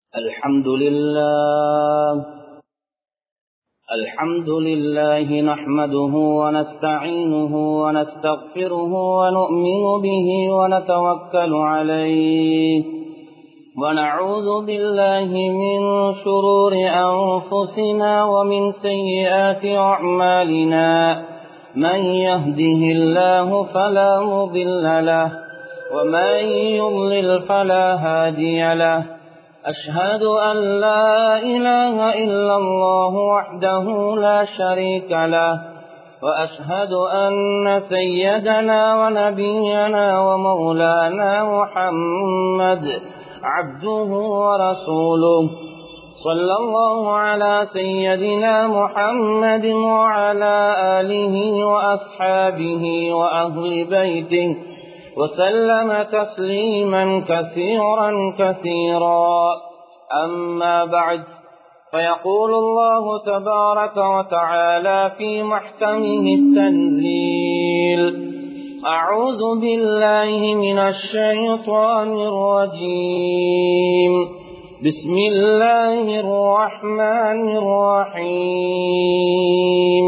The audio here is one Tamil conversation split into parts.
الحمد لله الحمد لله نحمده ونستعينه ونستغفره ونؤمن به ونتوكل عليه ونعوذ بالله من شرور أنفسنا ومن سيئات أعمالنا من يهده الله فلا مضل له ومن يضلل فلا هادي له أشهد أن لا إله إلا الله وحده لا شريك له وأشهد أن سيدنا ونبينا ومولانا محمد عبده ورسوله صلى الله على سيدنا محمد وعلى آله وأصحابه وأهل بيته وسلم تسليما كثيرا كثيرا أما بعد فيقول الله تبارك وتعالى في محكمه التنزيل أعوذ بالله من الشيطان الرجيم بسم الله الرحمن الرحيم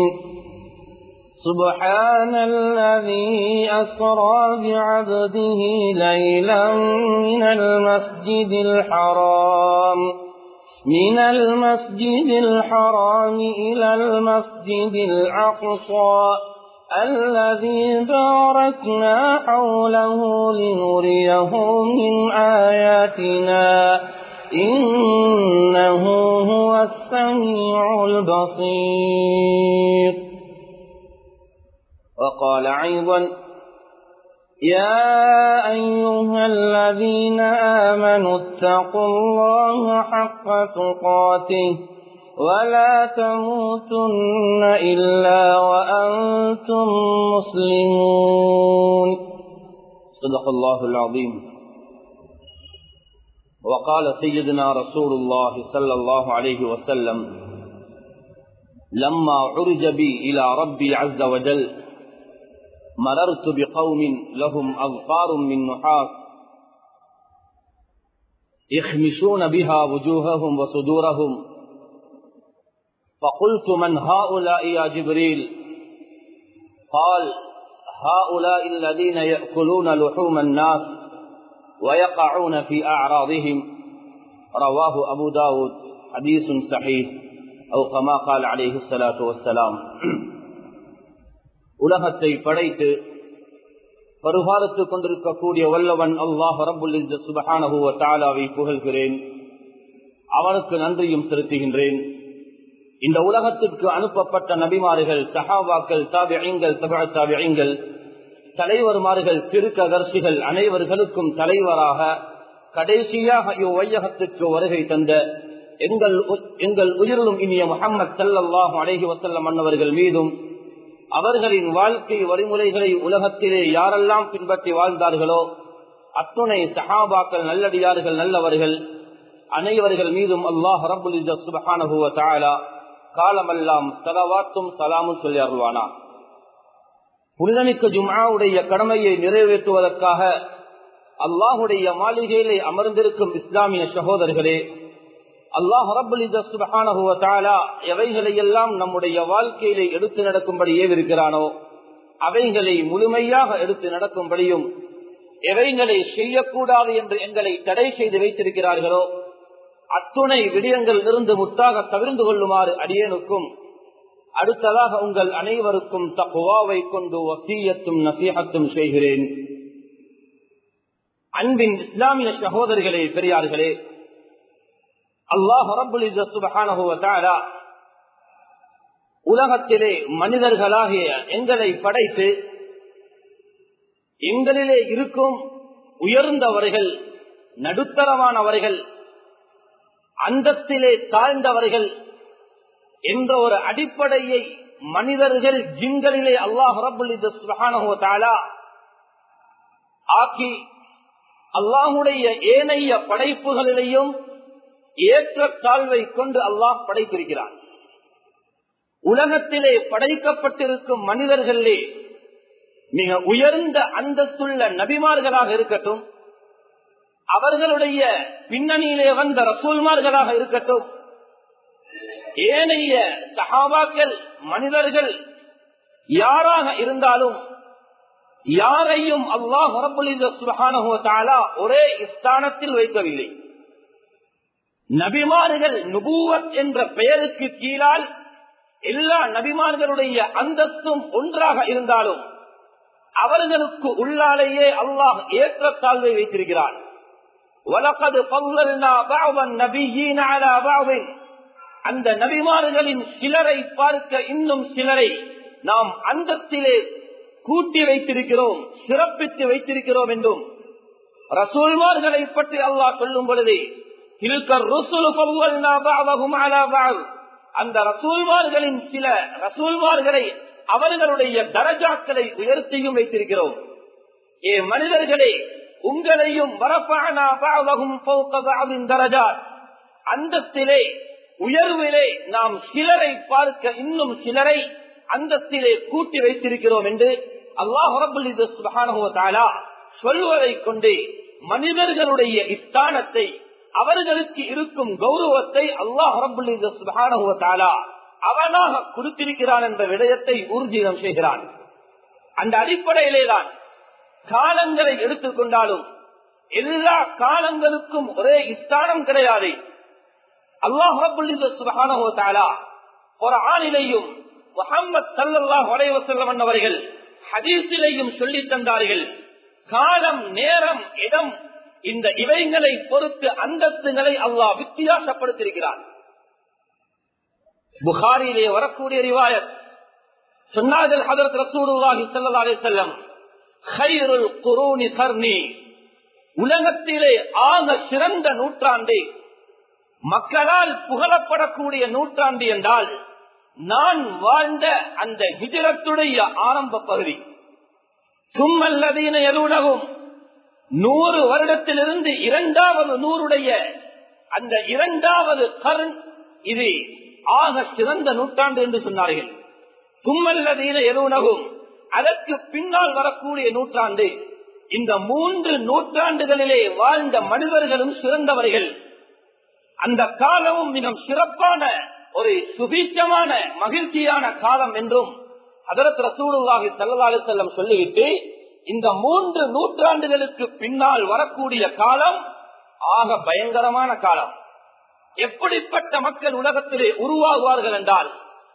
سبحان الذي أسرى بعبده ليلا من المسجد الحرام من المسجد الحرام إلى المسجد الأقصى الذي باركنا حوله لنريه من آياتنا إنه هو السميع البصير وقال أيضا يا أيها الذين آمنوا اتقوا الله حق تقاته ولا تموتن إلا وأنتم مسلمون صدق الله العظيم وقال سيدنا رسول الله صلى الله عليه وسلم لما عرج بي إلى ربي عز وجل مررت بقوم لهم أظفار من نحاس يخمشون بها وجوههم وصدورهم فقلت من هؤلاء يا جبريل قال هؤلاء الذين يأكلون لحوم الناس ويقعون في أعراضهم رواه أبو داود حديث صحيح أو كما قال عليه الصلاة والسلام உலகத்தை படைத்து பருகாலத்துக் கொண்டிருக்கக்கூடிய வல்லவன் அல்லாஹ் ரபுல் சுபஹானஹுவ தாலாவை புகழ்கிறேன் அவனுக்கு நன்றியும் செலுத்துகின்றேன் இந்த உலகத்திற்கு அனுப்பப்பட்ட நபிமார்கள் சஹாபாக்கள் தாபியங்கள் தபா தாபியங்கள் தலைவர்மார்கள் திருக்கதர்சிகள் அனைவர்களுக்கும் தலைவராக கடைசியாக இவ்வையகத்திற்கு வருகை தந்த எங்கள் எங்கள் உயிரிலும் இனிய முகமது சல்லாஹு அழகி வசல்லம் அன்னவர்கள் மீதும் அவர்களின் வாழ்க்கை வழிமுறைகளை உலகத்திலே யாரெல்லாம் பின்பற்றி வாழ்ந்தார்களோ அத்துணை சஹாபாக்கள் நல்லடியார்கள் நல்லவர்கள் அனைவர்கள் மீதும் அல்லாஹ் ரபுல் சுபஹானஹுவ தாலா காலமெல்லாம் தலவாத்தும் சலாமும் சொல்லி அருள்வானா புனிதமிக்க ஜும்ஆவுடைய கடமையை நிறைவேற்றுவதற்காக அல்லாஹுடைய மாளிகையிலே அமர்ந்திருக்கும் இஸ்லாமிய சகோதரர்களே அல்லாஹ் ரபுலிதானா எவைகளை எல்லாம் நம்முடைய வாழ்க்கையிலே எடுத்து நடக்கும்படி ஏவிருக்கிறானோ அவைகளை முழுமையாக எடுத்து நடக்கும்படியும் எவைகளை செய்யக்கூடாது என்று எங்களை தடை செய்து வைத்திருக்கிறார்களோ அத்துணை விடயங்கள் இருந்து முத்தாக தவிர்ந்து கொள்ளுமாறு அடியனுக்கும் அடுத்ததாக உங்கள் அனைவருக்கும் தப்புவாவை கொண்டு வசீயத்தும் நசீகத்தும் செய்கிறேன் அன்பின் இஸ்லாமிய சகோதரிகளே பெரியார்களே அல்லாஹ் சுபஹானஹுவ உலகத்திலே மனிதர்களாகிய எங்களை படைத்து எங்களிலே இருக்கும் உயர்ந்தவர்கள் நடுத்தரமானவர்கள் அந்தத்திலே தாழ்ந்தவர்கள் என்ற ஒரு அடிப்படையை மனிதர்கள் ஜிங்களிலே அல்லாஹ் சுபஹானஹுவ ஆக்கி அல்லாஹுடைய ஏனைய படைப்புகளிலேயும் ஏற்ற தாழ்வை கொண்டு அல்லாஹ் படைத்திருக்கிறார் உலகத்திலே படைக்கப்பட்டிருக்கும் மனிதர்களே மிக உயர்ந்த அந்தஸ்துள்ள நபிமார்களாக இருக்கட்டும் அவர்களுடைய பின்னணியிலே வந்த ரசூல்மார்களாக இருக்கட்டும் ஏனைய சகாபாக்கள் மனிதர்கள் யாராக இருந்தாலும் யாரையும் அல்லாஹ் சுபகான ஒரே ஸ்தானத்தில் வைக்கவில்லை நபிமார்கள் நுபூவத் என்ற பெயருக்கு கீழால் எல்லா நபிமார்களுடைய அந்தஸ்தும் ஒன்றாக இருந்தாலும் அவர்களுக்கு உள்ளாலேயே அல்லாஹ் ஏற்றத்தாழ்வை வைத்திருக்கிறார் அந்த நபிமார்களின் சிலரை பார்க்க இன்னும் சிலரை நாம் அந்தத்திலே கூட்டி வைத்திருக்கிறோம் சிறப்பித்து வைத்திருக்கிறோம் என்றும் ரசூல்மார்களை பற்றி அல்லாஹ் சொல்லும் பொழுது அந்த ரசூல்மார்களின் சில ரசூல்மார்களை அவர்களுடைய தரஜாக்களை உயர்த்தியும் வைத்திருக்கிறோம் ஏ மனிதர்களே உங்களையும் அந்தத்திலே உயர்விலே நாம் சிலரை பார்க்க இன்னும் சிலரை அந்தத்திலே கூட்டி வைத்திருக்கிறோம் என்று அல்லாஹ் சொல்வதை கொண்டு மனிதர்களுடைய இஸ்தானத்தை அவர்களுக்கு இருக்கும் கௌரவத்தை அல்லாஹ் ரபுல்லா அவனாக கொடுத்திருக்கிறான் என்ற விடயத்தை ஊர்ஜிதம் செய்கிறான் அந்த அடிப்படையிலே தான் காலங்களை எடுத்துக்கொண்டாலும் எல்லா காலங்களுக்கும் ஒரே இஸ்தானம் கிடையாது அல்லாஹ் ரபுல்லா ஒரு ஆணிலையும் முகமது சல்லாஹ் வலைவசல்லம் அவர்கள் ஹதீஸிலையும் சொல்லி தந்தார்கள் காலம் நேரம் இடம் இந்த இவைகளை பொறுத்து அந்தஸ்துகளை அல்லாஹ் வித்தியாசப்படுத்திருக்கிறார் புகாரிலே வரக்கூடிய ரிவாயத் சொன்னார்கள் ஹதரத் ரசூலுல்லாஹி ஸல்லல்லாஹு அலைஹி வஸல்லம் கைருல் குரூனி கர்னி உலகத்திலே ஆக சிறந்த நூற்றாண்டு மக்களால் புகழப்படக்கூடிய நூற்றாண்டு என்றால் நான் வாழ்ந்த அந்த ஹிஜரத்துடைய ஆரம்ப பகுதி சும்மல்லதீன எலுலகும் நூறு வருடத்திலிருந்து இரண்டாவது நூறுடைய அந்த இரண்டாவது கரண் இது ஆக சிறந்த நூற்றாண்டு என்று சொன்னார்கள் சும்மல்லதீன எலுனகும் அதற்கு பின்னால் வரக்கூடிய நூற்றாண்டு இந்த மூன்று நூற்றாண்டுகளிலே வாழ்ந்த மனிதர்களும் சிறந்தவர்கள் அந்த காலமும் மிக சிறப்பான ஒரு சுபீட்சமான மகிழ்ச்சியான காலம் என்றும் அதற்கு ரசூலுல்லாஹி சல்லல்லாஹு செல்லம் சொல்லிவிட்டு இந்த மூன்று நூற்றாண்டுகளுக்கு பின்னால் வரக்கூடிய காலம் ஆக பயங்கரமான காலம் எப்படிப்பட்ட மக்கள் உலகத்திலே உருவாகுவார்கள் என்றால்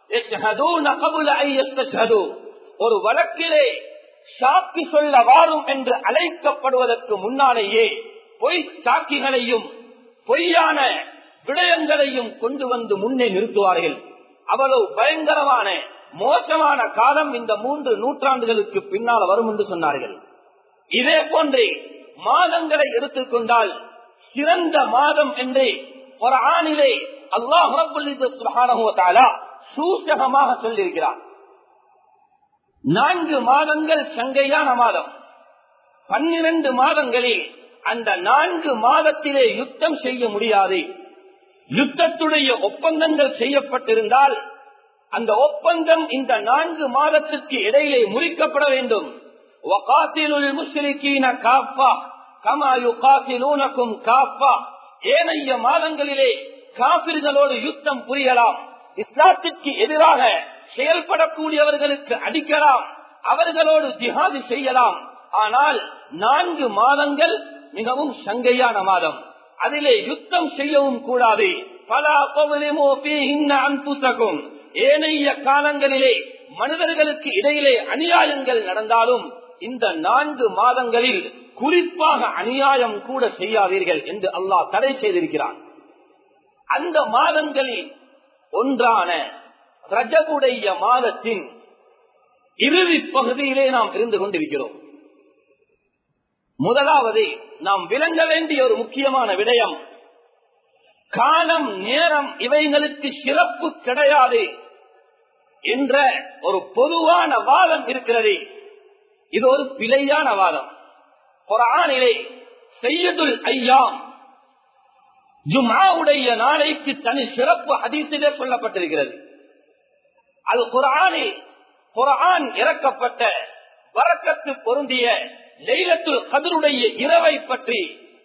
ஒரு வழக்கிலே சாக்கி சொல்ல வாரும் என்று அழைக்கப்படுவதற்கு முன்னாலேயே பொய் சாக்கிகளையும் பொய்யான விடயங்களையும் கொண்டு வந்து முன்னே நிறுத்துவார்கள் அவ்வளவு பயங்கரமான மோசமான காலம் இந்த மூன்று நூற்றாண்டுகளுக்கு பின்னால் வரும் என்று சொன்னார்கள் இதே போன்றே மாதங்களை எடுத்துக்கொண்டால் சிறந்த மாதம் என்று ஒரு ஆணிலே அல்லாஹ் சூசகமாக சொல்லியிருக்கிறார் நான்கு மாதங்கள் சங்கையான மாதம் பன்னிரண்டு மாதங்களில் அந்த நான்கு மாதத்திலே யுத்தம் செய்ய முடியாது யுத்தத்துடைய ஒப்பந்தங்கள் செய்யப்பட்டிருந்தால் அந்த ஒப்பந்தம் இந்த நான்கு மாதத்திற்கு இடையிலே முறிக்கப்பட வேண்டும் ஏனைய மாதங்களிலே காபிர்களோடு யுத்தம் புரியலாம் இஸ்லாத்திற்கு எதிராக செயல்படக்கூடியவர்களுக்கு அடிக்கலாம் அவர்களோடு ஜிஹாது செய்யலாம் ஆனால் நான்கு மாதங்கள் மிகவும் சங்கையான மாதம் அதிலே யுத்தம் செய்யவும் கூடாது பல அன்புத்தகும் ஏனைய காலங்களிலே மனிதர்களுக்கு இடையிலே அநியாயங்கள் நடந்தாலும் இந்த நான்கு மாதங்களில் குறிப்பாக அநியாயம் கூட செய்யாதீர்கள் என்று அல்லாஹ் தடை செய்திருக்கிறான் அந்த மாதங்களில் ஒன்றான ரஜகுடைய மாதத்தின் இறுதி பகுதியிலே நாம் இருந்து கொண்டிருக்கிறோம் முதலாவது நாம் விளங்க வேண்டிய ஒரு முக்கியமான விடயம் காலம் நேரம் இவைகளுக்கு சிறப்பு கிடையாது என்ற ஒரு பொதுவான வாதம் இருக்கிறது இது ஒரு பிழையான வாதம் குரானிலே செய்யதுல் ஐயாம் ஜுமாவுடைய நாளைக்கு தனி சிறப்பு அதிசிலே சொல்லப்பட்டிருக்கிறது அது குரானில் குரான் இறக்கப்பட்ட வரக்கத்து பொருந்திய லைலத்துல் கதருடைய இரவை பற்றி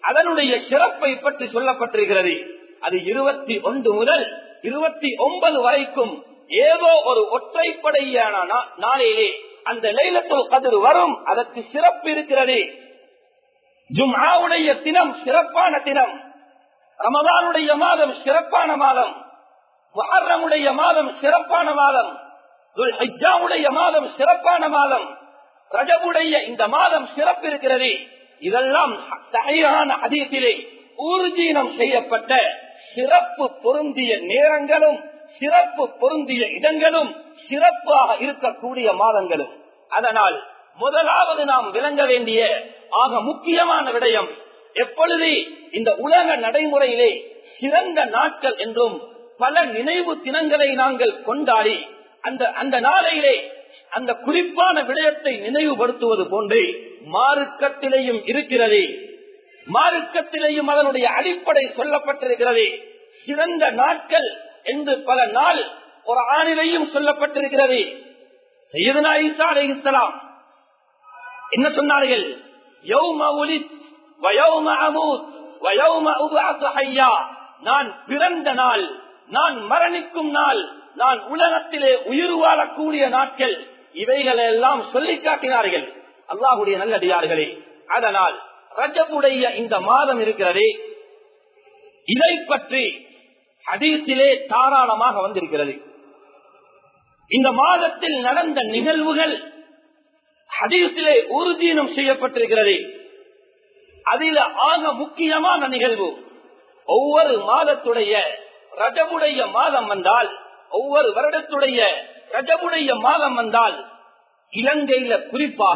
அதனுடைய சிறப்பை பற்றி சொல்லப்பட்டிருக்கிறது அது இருபத்தி ஒன்று முதல் இருபத்தி ஒன்பது வரைக்கும் ஏதோ ஒரு ஒற்றைப்படையான நா- நாளிலே அந்த லைலத்துல் கதிர் வரும் அதற்கு சிறப்பு இருக்கிறது ஜும்ஆவுடைய தினம் சிறப்பான தினம் ரமதானுடைய மாதம் சிறப்பான மாதம் முஹர்ரமுடைய மாதம் சிறப்பான மாதம் துல்ஹிஜ்ஜாவுடைய மாதம் சிறப்பான மாதம் ரஜபுடைய இந்த மாதம் சிறப்பு இருக்கிறது இதெல்லாம் சகையான அதிகத்திலே ஊர்ஜீனம் செய்யப்பட்ட சிறப்பு பொருந்திய நேரங்களும் சிறப்பு பொருந்திய இடங்களும் சிறப்பாக இருக்கக்கூடிய மாதங்களும் அதனால் முதலாவது நாம் விளங்க வேண்டிய ஆக முக்கியமான விடயம் எப்பொழுது இந்த உலக நடைமுறையிலே சிறந்த நாட்கள் என்றும் பல நினைவு தினங்களை நாங்கள் கொண்டாடி அந்த அந்த நாளையிலே அந்த குறிப்பான விடயத்தை நினைவுபடுத்துவது போன்று மார்க்கத்திலேயும் இருக்கிறது மார்க்கத்திலேயும் அதனுடைய அடிப்படை சொல்லப்பட்டிருக்கிறது சிறந்த நாட்கள் என்று பல நாள் ஒரு ஆணிலையும் சொல்லப்பட்டிருக்கிறது சையதுனா ஈசா அலைஹிஸ்ஸலாம் என்ன சொன்னார்கள் யௌம உலித் வயௌம அமூத் வயௌம உபஅஸு ஹய்யா நான் பிறந்த நாள் நான் மரணிக்கும் நாள் நான் உலகத்திலே உயிர் வாழக்கூடிய நாட்கள் இவைகளை எல்லாம் சொல்லி காட்டினார்கள் அல்லாஹுடைய நல்லடியார்களே அதனால் ரஜபுடைய இந்த மாதம் இருக்கிறதே இதை பற்றி ஹதீஸிலே தாராளமாக வந்திருக்கிறது இந்த மாதத்தில் நடந்த நிகழ்வுகள் ஹதீஸிலே உறுதியினம் செய்யப்பட்டிருக்கிறது அதில் ஆக முக்கியமான நிகழ்வு ஒவ்வொரு மாதத்துடைய ரஜபுடைய மாதம் வந்தால் ஒவ்வொரு வருடத்துடைய ரஜபுடைய மாதம் வந்தால் இலங்கையில குறிப்பாக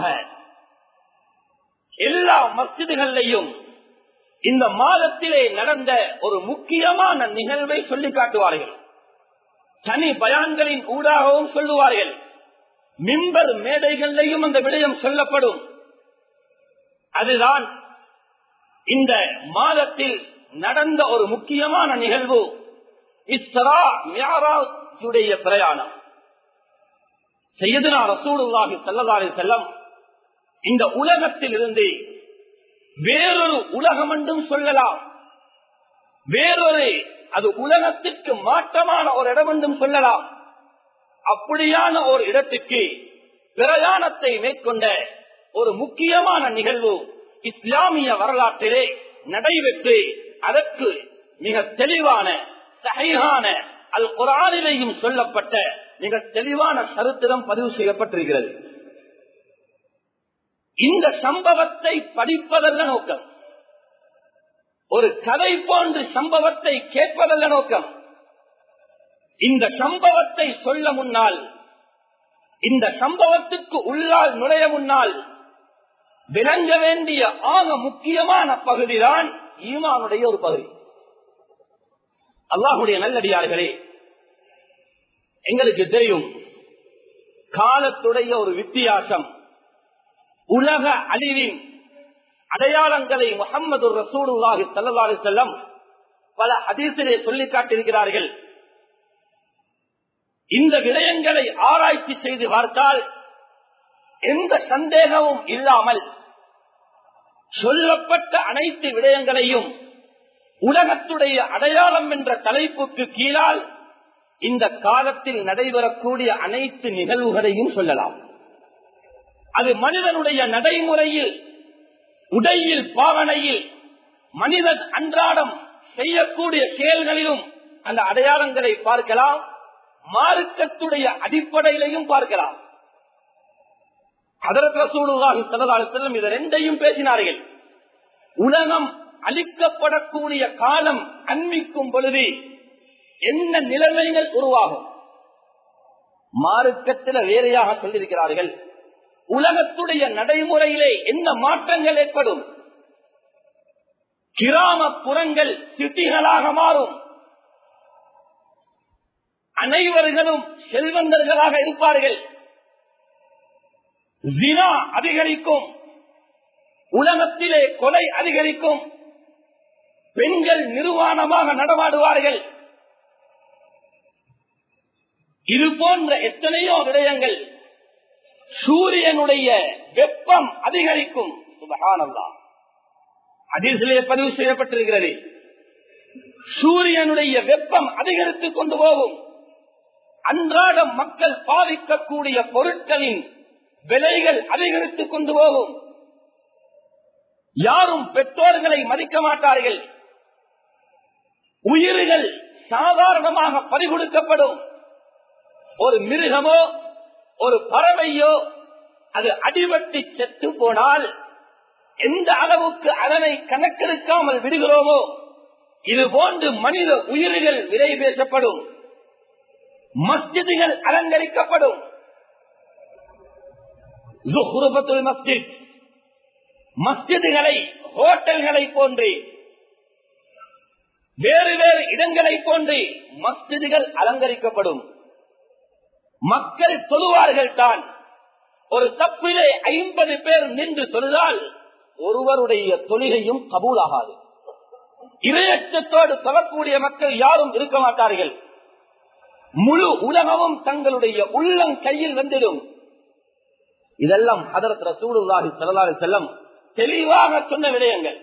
எல்லா மஸ்ஜிதுகளிலையும் இந்த மாதத்திலே நடந்த ஒரு முக்கியமான நிகழ்வை சொல்லி காட்டுவார்கள் தனி பயான்களின் ஊடாகவும் சொல்லுவார்கள் மிம்பர் மேடைகளிலையும் அந்த விடயம் சொல்லப்படும் அதுதான் இந்த மாதத்தில் நடந்த ஒரு முக்கியமான நிகழ்வு இஸ்ரா மியாராஜுடைய பிரயாணம் செய்யதுனா ரசூலுல்லாஹி ஸல்லல்லாஹு செல்லம் இந்த உலகத்தில் இருந்து வேறொரு உலகம் என்றும் சொல்லலாம் வேறொரு அது உலகத்திற்கு மாற்றமான ஒரு இடம் என்றும் சொல்லலாம் அப்படியான ஒரு இடத்துக்கு பிரயாணத்தை மேற்கொண்ட ஒரு முக்கியமான நிகழ்வு இஸ்லாமிய வரலாற்றிலே நடைபெற்று அதற்கு மிக தெளிவான சகையான அல் குரானிலேயும் சொல்லப்பட்ட மிக தெளிவான சரித்திரம் பதிவு செய்யப்பட்டிருக்கிறது இந்த சம்பவத்தை படிப்பதல்ல நோக்கம் ஒரு கதை போன்று சம்பவத்தை கேட்பதல்ல நோக்கம் இந்த சம்பவத்தை சொல்ல முன்னால் இந்த சம்பவத்துக்கு உள்ளால் நுழைய முன்னால் விளங்க வேண்டிய ஆக முக்கியமான பகுதிதான் ஈமானுடைய ஒரு பகுதி அல்லாஹுடைய நல்லடியார்களே எங்களுக்கு தெரியும் காலத்துடைய ஒரு வித்தியாசம் உலக அழிவின் அடையாளங்களை முகம்மது ரசூலுல்லாஹி ஸல்லல்லாஹு அலைஹி வஸல்லம் பல ஹதீஸிலே சொல்லி காட்டியிருக்கிறார்கள் இந்த விடயங்களை ஆராய்ச்சி செய்து பார்த்தால் எந்த சந்தேகமும் இல்லாமல் சொல்லப்பட்ட அனைத்து விடயங்களையும் உலகத்துடைய அடையாளம் என்ற தலைப்புக்கு கீழால் இந்த காலத்தில் நடைபெறக்கூடிய அனைத்து நிகழ்வுகளையும் சொல்லலாம் அது மனிதனுடைய நடைமுறையில் உடையில் பாவனையில் மனிதன் அன்றாடம் செய்யக்கூடிய செயல்களிலும் அந்த அடையாளங்களை பார்க்கலாம் மார்க்கத்துடைய அடிப்படையிலையும் பார்க்கலாம் அதற்கு ரசூலுல்லாஹி ஸல்லல்லாஹு அலைஹி வஸல்லம் இது ரெண்டையும் பேசினார்கள் உலகம் அழிக்கப்படக்கூடிய காலம் அன்மிக்கும் பொழுது என்ன நிலைமைகள் உருவாகும் மார்க்கத்தில் வேறையாக சொல்லியிருக்கிறார்கள் உலகத்துடைய நடைமுறையிலே என்ன மாற்றங்கள் ஏற்படும் கிராமப்புறங்கள் சிட்டிகளாக மாறும் அனைவர்களும் செல்வந்தர்களாக இருப்பார்கள் ஜினா அதிகரிக்கும் உலகத்திலே கொலை அதிகரிக்கும் பெண்கள் நிர்வாணமாக நடமாடுவார்கள் இது போன்ற எத்தனையோ விடயங்கள் சூரியனுடைய வெப்பம் அதிகரிக்கும் சுபகானல்லா அதிசிலே பதிவு செய்யப்பட்டிருக்கிறது சூரியனுடைய வெப்பம் அதிகரித்துக் கொண்டு போகும் அன்றாட மக்கள் பாதிக்கக்கூடிய பொருட்களின் விலைகள் அதிகரித்துக் கொண்டு போகும் யாரும் பெற்றோர்களை மதிக்க மாட்டார்கள் உயிர்கள் சாதாரணமாக பறிகொடுக்கப்படும் ஒரு மிருகமோ ஒரு பறவையோ அது அடிபட்டு செத்து போனால் எந்த அளவுக்கு அதனை கணக்கெடுக்காமல் விடுகிறோமோ இது போன்று மனித உயிர்கள் விலை பேசப்படும் மஸ்ஜிதுகள் அலங்கரிக்கப்படும் மஸ்ஜித் மஸ்ஜிதுகளை ஹோட்டல்களை போன்று வேறு வேறு இடங்களை போன்று மஸ்ஜிதுகள் அலங்கரிக்கப்படும் மக்கள் தொழுவார்கள் தான் ஒரு தப்பிலே ஐம்பது பேர் நின்று தொழுதால் ஒருவருடைய தொழுகையும் கபூலாகாது இரையச்சத்தோடு தொழக்கூடிய மக்கள் யாரும் இருக்க மாட்டார்கள் முழு உலகமும் தங்களுடைய உள்ளம் கையில் வந்துடும் இதெல்லாம் அதற்கு ரசூலுல்லாஹி ஸல்லல்லாஹு அலைஹி வஸல்லம் தெளிவாக சொன்ன விடயங்கள்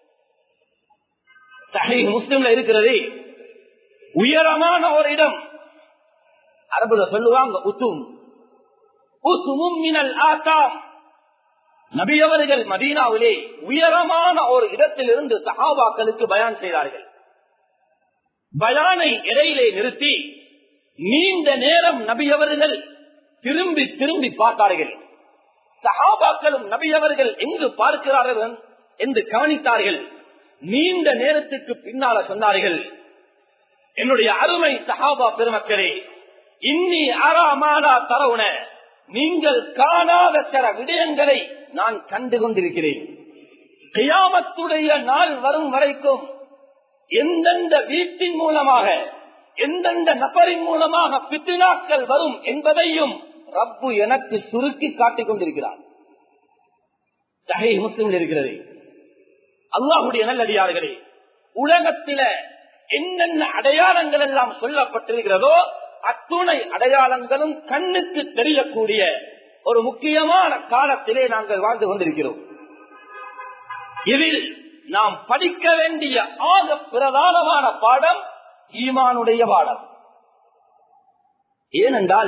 சஹீஹ் முஸ்லிம்ல இருக்கிறது உயரமான ஒரு இடம் அரபுல சொல்லுவாங்க உத்தும் உத்துமும் மினல் ஆத்தாம் நபியவர்கள் மதீனாவிலே உயரமான ஒரு இடத்திலிருந்து சஹாபாக்களுக்கு பயான் செய்தார்கள் பயானை இடையிலே நிறுத்தி நீண்ட நேரம் நபியவர்கள் திரும்பி திரும்பி பார்த்தார்கள் சஹாபாக்களும் நபியவர்கள் எங்கு பார்க்கிறார்கள் என்று கவனித்தார்கள் நீண்ட நேரத்துக்கு பின்னால சொன்னார்கள் என்னுடைய அருமை சஹாபா பெருமக்களே இன்னி அறாமாலா தரவுன நீங்கள் காணாத சில விடயங்களை நான் கண்டு கொண்டிருக்கிறேன் கியாமத்துடைய நாள் வரும் வரைக்கும் எந்தெந்த வீட்டின் மூலமாக எந்தெந்த நபரின் மூலமாக பித்தினாக்கள் வரும் என்பதையும் ரப்பு எனக்கு சுருக்கி காட்டிக் கொண்டிருக்கிறார் சகை முஸ்லிம் இருக்கிறது அல்லாஹுடைய நல்லடியார்களே உலகத்தில என்னென்ன அடையாளங்கள் எல்லாம் சொல்லப்பட்டிருக்கிறதோ அத்துணை அடையாளங்களும் கண்ணுக்கு தெரியக்கூடிய ஒரு முக்கியமான காலத்திலே நாங்கள் வாழ்ந்து கொண்டிருக்கிறோம் இதில் நாம் படிக்க வேண்டிய ஆக பிரதானமான பாடம் ஈமானுடைய பாடம் ஏனென்றால்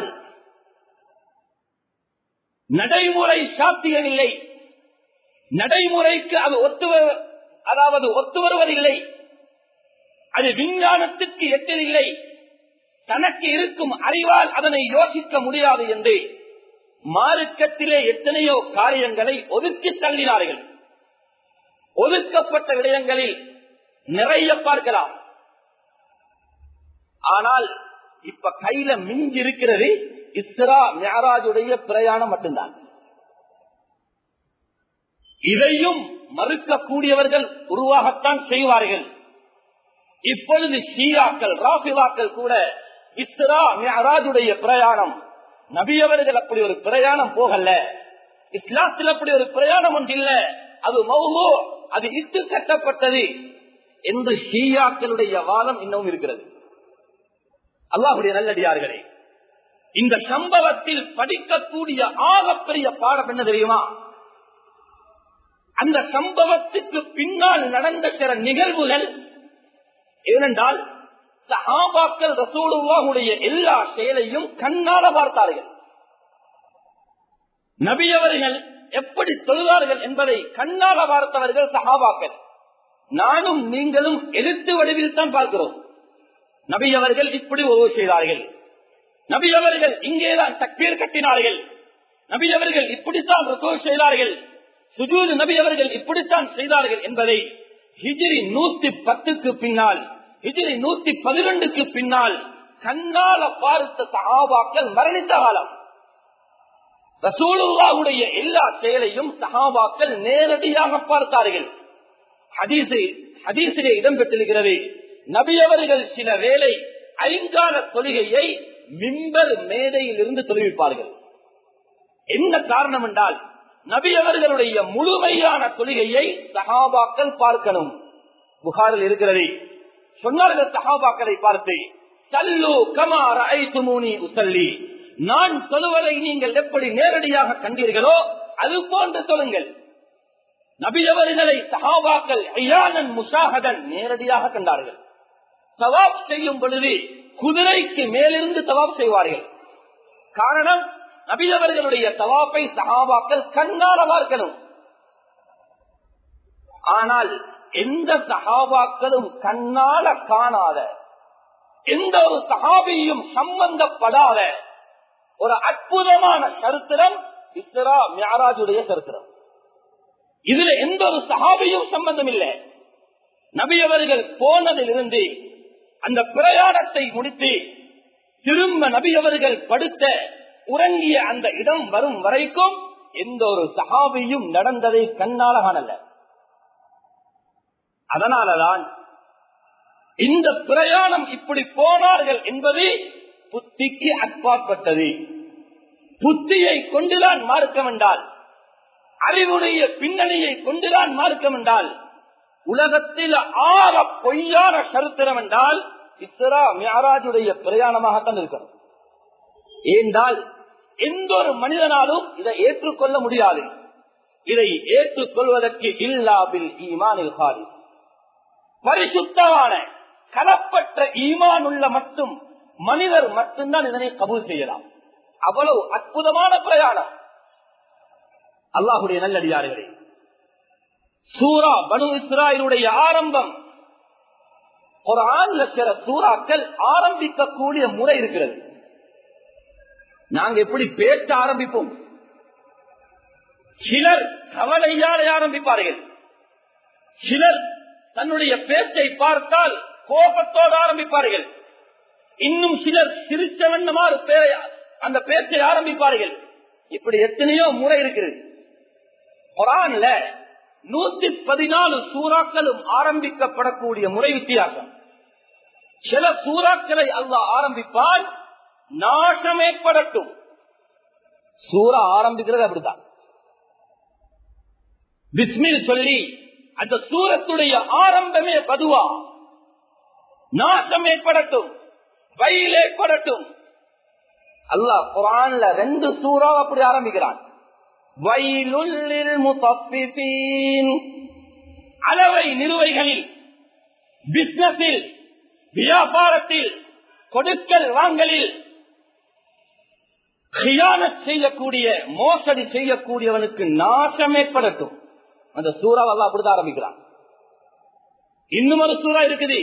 நடைமுறை சாத்தியமில்லை நடைமுறைக்கு அது ஒத்து அதாவது ஒத்து வருவதில்லை அது விஞ்ஞானத்துக்கு எட்டதில்லை தனக்கு இருக்கும் அறிவால் அதனை யோசிக்க முடியாது என்று மார்க்கத்திலே எத்தனையோ காரியங்களை ஒதுக்கி தள்ளினார்கள் ஒதுக்கப்பட்ட விடயங்களில் நிறைய பார்க்கலாம் ஆனால் இப்ப கையில மிஞ்சி இருக்கிறது இஸ்ரா மேராஜுடைய பிரயாணம் மட்டும்தான் இதையும் மறுக்கக்கூடியவர்கள் உருவாகத்தான் செய்வார்கள் இப்பொழுது ஷீராக்கள் ராபிவாக்கள் கூட இஸ்ரா மேராஜுடைய பிரயாணம் நபியவர்கள் அப்படி ஒரு பிரயாணம் போகல இஸ்லாத்தில் அப்படி ஒரு பிரயாணம் ஒன்று இல்ல அது மௌமோ அது இட்டு கட்டப்பட்டது என்று ஷீயாக்களுடைய வாதம் இன்னும் இருக்கிறது அல்லாஹுடைய நல்லடியார்களே இந்த சம்பவத்தில் படிக்கக்கூடிய ஆகப்பெரிய பாடம் என்ன தெரியுமா அந்த சம்பவத்துக்கு பின்னால் நடந்த சில நிகழ்வுகள் ஏனென்றால் சஹாபாக்கள் ரசூலுல்லாவுடைய எல்லா செயலையும் கண்ணால பார்த்தார்கள் நபியவர்கள் எப்படி சொல்வார்கள் என்பதை கண்ணால பார்த்தவர்கள் சஹாபாக்கள் நானும் நீங்களும் எழுத்து வடிவில் தான் பார்க்கிறோம் நபி அவர்கள் இப்படி உதவு செய்தார்கள் நபி அவர்கள் இங்கேதான் தக்பீர் கட்டினார்கள் நபி அவர்கள் இப்படித்தான் ருக்கோ செய்தார்கள் சுஜூது நபி அவர்கள் இப்படித்தான் செய்தார்கள் என்பதை ஹிஜிரி நூத்தி பத்துக்கு பின்னால் ஹிஜிரி நூத்தி பதினொன்றுக்கு பின்னால் கண்ணால பார்த்த சகாபாக்கள் மரணித்த காலம் ரசூலுல்லாவுடைய எல்லா செயலையும் சகாபாக்கள் நேரடியாக பார்த்தார்கள் ஹதீஸை ஹதீசிலே இடம்பெற்றிருக்கிறது நபியவர்கள் சில வேளை ஐங்கால தொழுகையை மிம்பர் மேடையில் இருந்து தொழுவிப்பார்கள் என்ன காரணம் என்றால் நபியவர்களுடைய முழுமையான தொழுகையை சகாபாக்கள் பார்க்கணும் புகாரில் இருக்கிறது சொன்னார்கள் சகாபாக்களை பார்த்து சல்லு கமார ஐசுமூனி உசல்லி நான் சொல்லுவதை நீங்கள் எப்படி நேரடியாக கண்டீர்களோ அது போன்று சொல்லுங்கள் நபியவர்களை சஹாபாக்கள் ஐயானன் முஷாஹதன் நேரடியாக கண்டார்கள் தவாப் செய்யும் பொழுது குதிரைக்கு மேலிருந்து தவாப் செய்வார்கள் காரணம் நபியவர்களுடைய தவாப்பை சஹாபாக்கள் கண்ணால பார்க்கணும் ஆனால் எந்த சஹாபாக்களும் கண்ணால காணாத எந்த ஒரு சஹாபியும் சம்பந்தப்படாத ஒரு அற்புதமான சரித்திரம் இஸ்ரா மியாராஜுடைய சரித்திரம் இதுல எந்த ஒரு சஹாபியும் சம்பந்தம் இல்லை நபியவர்கள் போனதிலிருந்து அந்த பிரயாணத்தை முடித்து திரும்ப நபியவர்கள் படுத்த உறங்கிய அந்த இடம் வரும் வரைக்கும் எந்த ஒரு சஹாபியும் நடந்ததை கண்ணால காணல அதனாலதான் இந்த பிரயாணம் இப்படி போனார்கள் என்பது புத்திக்கு அப்பாற்பட்டது புத்தியை கொண்டுதான் மார்க்கம் என்றால் அறிவுடைய பின்னணியை கொண்டுதான் மார்க்கம் என்றால் உலகத்தில் ஆற பொய்யான சரித்திரம் என்றால் இஸ்ரா மியாராஜுடைய பிரயாணமாகத்தான் இருக்கணும் ஏனென்றால் எந்த ஒரு மனிதனாலும் இதை ஏற்றுக்கொள்ள முடியாது இதை ஏற்றுக்கொள்வதற்கு இல்லாபில் ஈமானில் காலி பரிசுத்தமான கலப்பற்ற ஈமான் உள்ள மட்டும் மனிதர் மட்டும்தான் இதனை கபூல் செய்யலாம் அவ்வளவு அற்புதமான பிரயாணம் அல்லாஹுடைய நல்லடியார்களே சூரா பனு இஸ்ராயலுடைய ஆரம்பம் ஒரு ஆண் சில சூறாக்கள் ஆரம்பிக்கக்கூடிய முறை இருக்கிறது நாங்க எப்படி பேச ஆரம்பிப்போம் சிலர் கவலையால் ஆரம்பிப்பார்கள் சிலர் தன்னுடைய பேச்சை பார்த்தால் கோபத்தோடு ஆரம்பிப்பார்கள் இன்னும் சிலர் சிரிச்ச வண்ணமாறு அந்த பேச்சை ஆரம்பிப்பார்கள் இப்படி எத்தனையோ முறை இருக்கிறது குரான்ல நூத்தி பதினாலு சூறாக்களும் ஆரம்பிக்கப்படக்கூடிய முறை வித்தியாசம் சில சூறாக்களை அல்ல ஆரம்பிப்பால் நாசம் ஏற்படட்டும் சூறா ஆரம்பிக்கிறது அப்படித்தான் பிஸ்மில் சொல்லி அந்த சூரத்துடைய ஆரம்பமே பதுவா நாசம் ஏற்படட்டும் வயல் ஏற்படட்டும் அல்லாஹ் குரான்ல ரெண்டு சூறா அப்படி ஆரம்பிக்கிறான் வயலுள்ளில் முத்தப்பின் அளவை நிறுவைகளில் பிசினஸில் வியாபாரத்தில் கொடுக்கல் வாங்கலில் செய்யக்கூடிய மோசடி செய்யக்கூடியவனுக்கு நாசம் ஏற்படட்டும் அந்த சூறாவெல்லாம் அப்படிதான் ஆரம்பிக்கிறான் இன்னும் ஒரு சூறா இருக்குது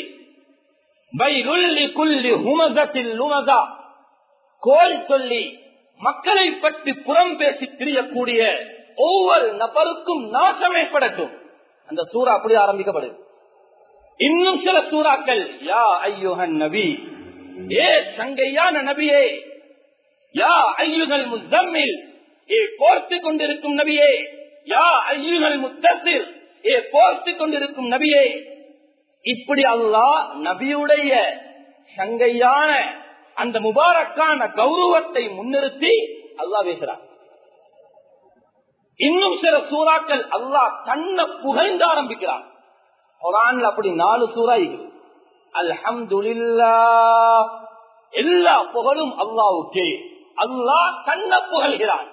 கோல் சொல்லி மக்களை பற்றி புறம் பேசி திரியக்கூடிய ஒவ்வொரு நபருக்கும் நாசம் ஏற்படட்டும் அந்த சூறா அப்படி ஆரம்பிக்கப்படுது இன்னும் சில சூறாக்கள் யா ஐயோகன் நபி ஏ சங்கையான நபியே யா ஐயுகள் முத்தம்மில் ஏ போர்த்து கொண்டிருக்கும் நபியே யா ஐயுகள் முத்தசில் ஏ போர்த்து கொண்டிருக்கும் நபியே இப்படி அல்லா நபியுடைய சங்கையான அந்த முபாரக்கான கௌரவத்தை முன்னிறுத்தி அல்லா பேசுறான் இன்னும் சில சூறாக்கள் அல்லாஹ் தன்னை புகழ்ந்து ஆரம்பிக்கிறான் குரான்ல அப்படி நாலு சூறா இருக்குது அல்ஹம்துலில்லா எல்லா புகழும் அல்லாவுக்கே அல்லாஹ் தன்னை புகழ்கிறான்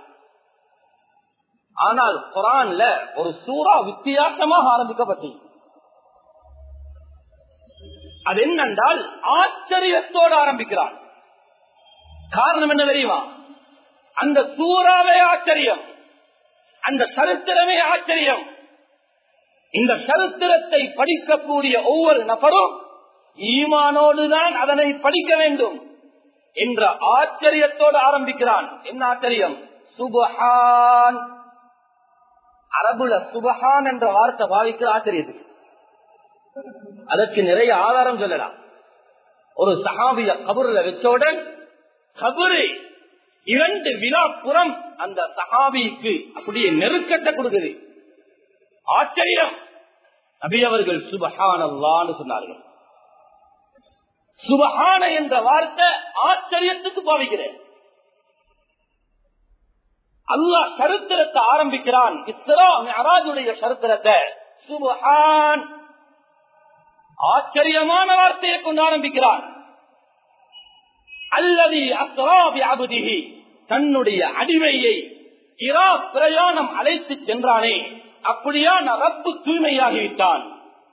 ஆனால் குரான்ல ஒரு சூறா வித்தியாசமாக ஆரம்பிக்கப்பட்டது அது என்னென்றால் ஆச்சரியத்தோடு ஆரம்பிக்கிறான் காரணம் என்ன தெரியுமா அந்த சூறாவே ஆச்சரியம் அந்த சரித்திரமே ஆச்சரியம் இந்த சரித்திரத்தை படிக்கக்கூடிய ஒவ்வொரு நபரும் ஈமானோடுதான் அதனை படிக்க வேண்டும் என்ற ஆச்சரியத்தோடு ஆரம்பிக்கிறான் என்ன ஆச்சரியம் சுபஹான் அரபுல சுபஹான் என்ற வார்த்தை பாவிக்கிற ஆச்சரியத்துக்கு அதற்கு நிறைய ஆதாரம் சொல்லலாம் ஒரு சகாபிய கபூர்ல வச்சவுடன் கபுரு இரண்டு விழாப்புறம் அந்த சகாபிக்கு அப்படியே நெருக்கத்தை கொடுக்குது ஆச்சரியம் நபி அவர்கள் சுபஹான் அல்லான்னு சொன்னார்கள் சுபஹான என்ற வார்த்தை ஆச்சரியத்துக்கு பாவிக்கிறேன் அல்லாஹ் சரித்திரத்தை ஆரம்பிக்கிறான் இஸ்ரா மெஹராஜுடைய சரித்திரத்தை சுபஹான் ஆச்சரியமான வார்த்தையை கொண்டு ஆரம்பிக்கிறான் அல்லது அஸ்ராபி அபுதிகி தன்னுடைய அடிமையை இரா பிரயாணம் அழைத்து சென்றானே அப்படியான ரப்பு தூய்மையாகிவிட்டான்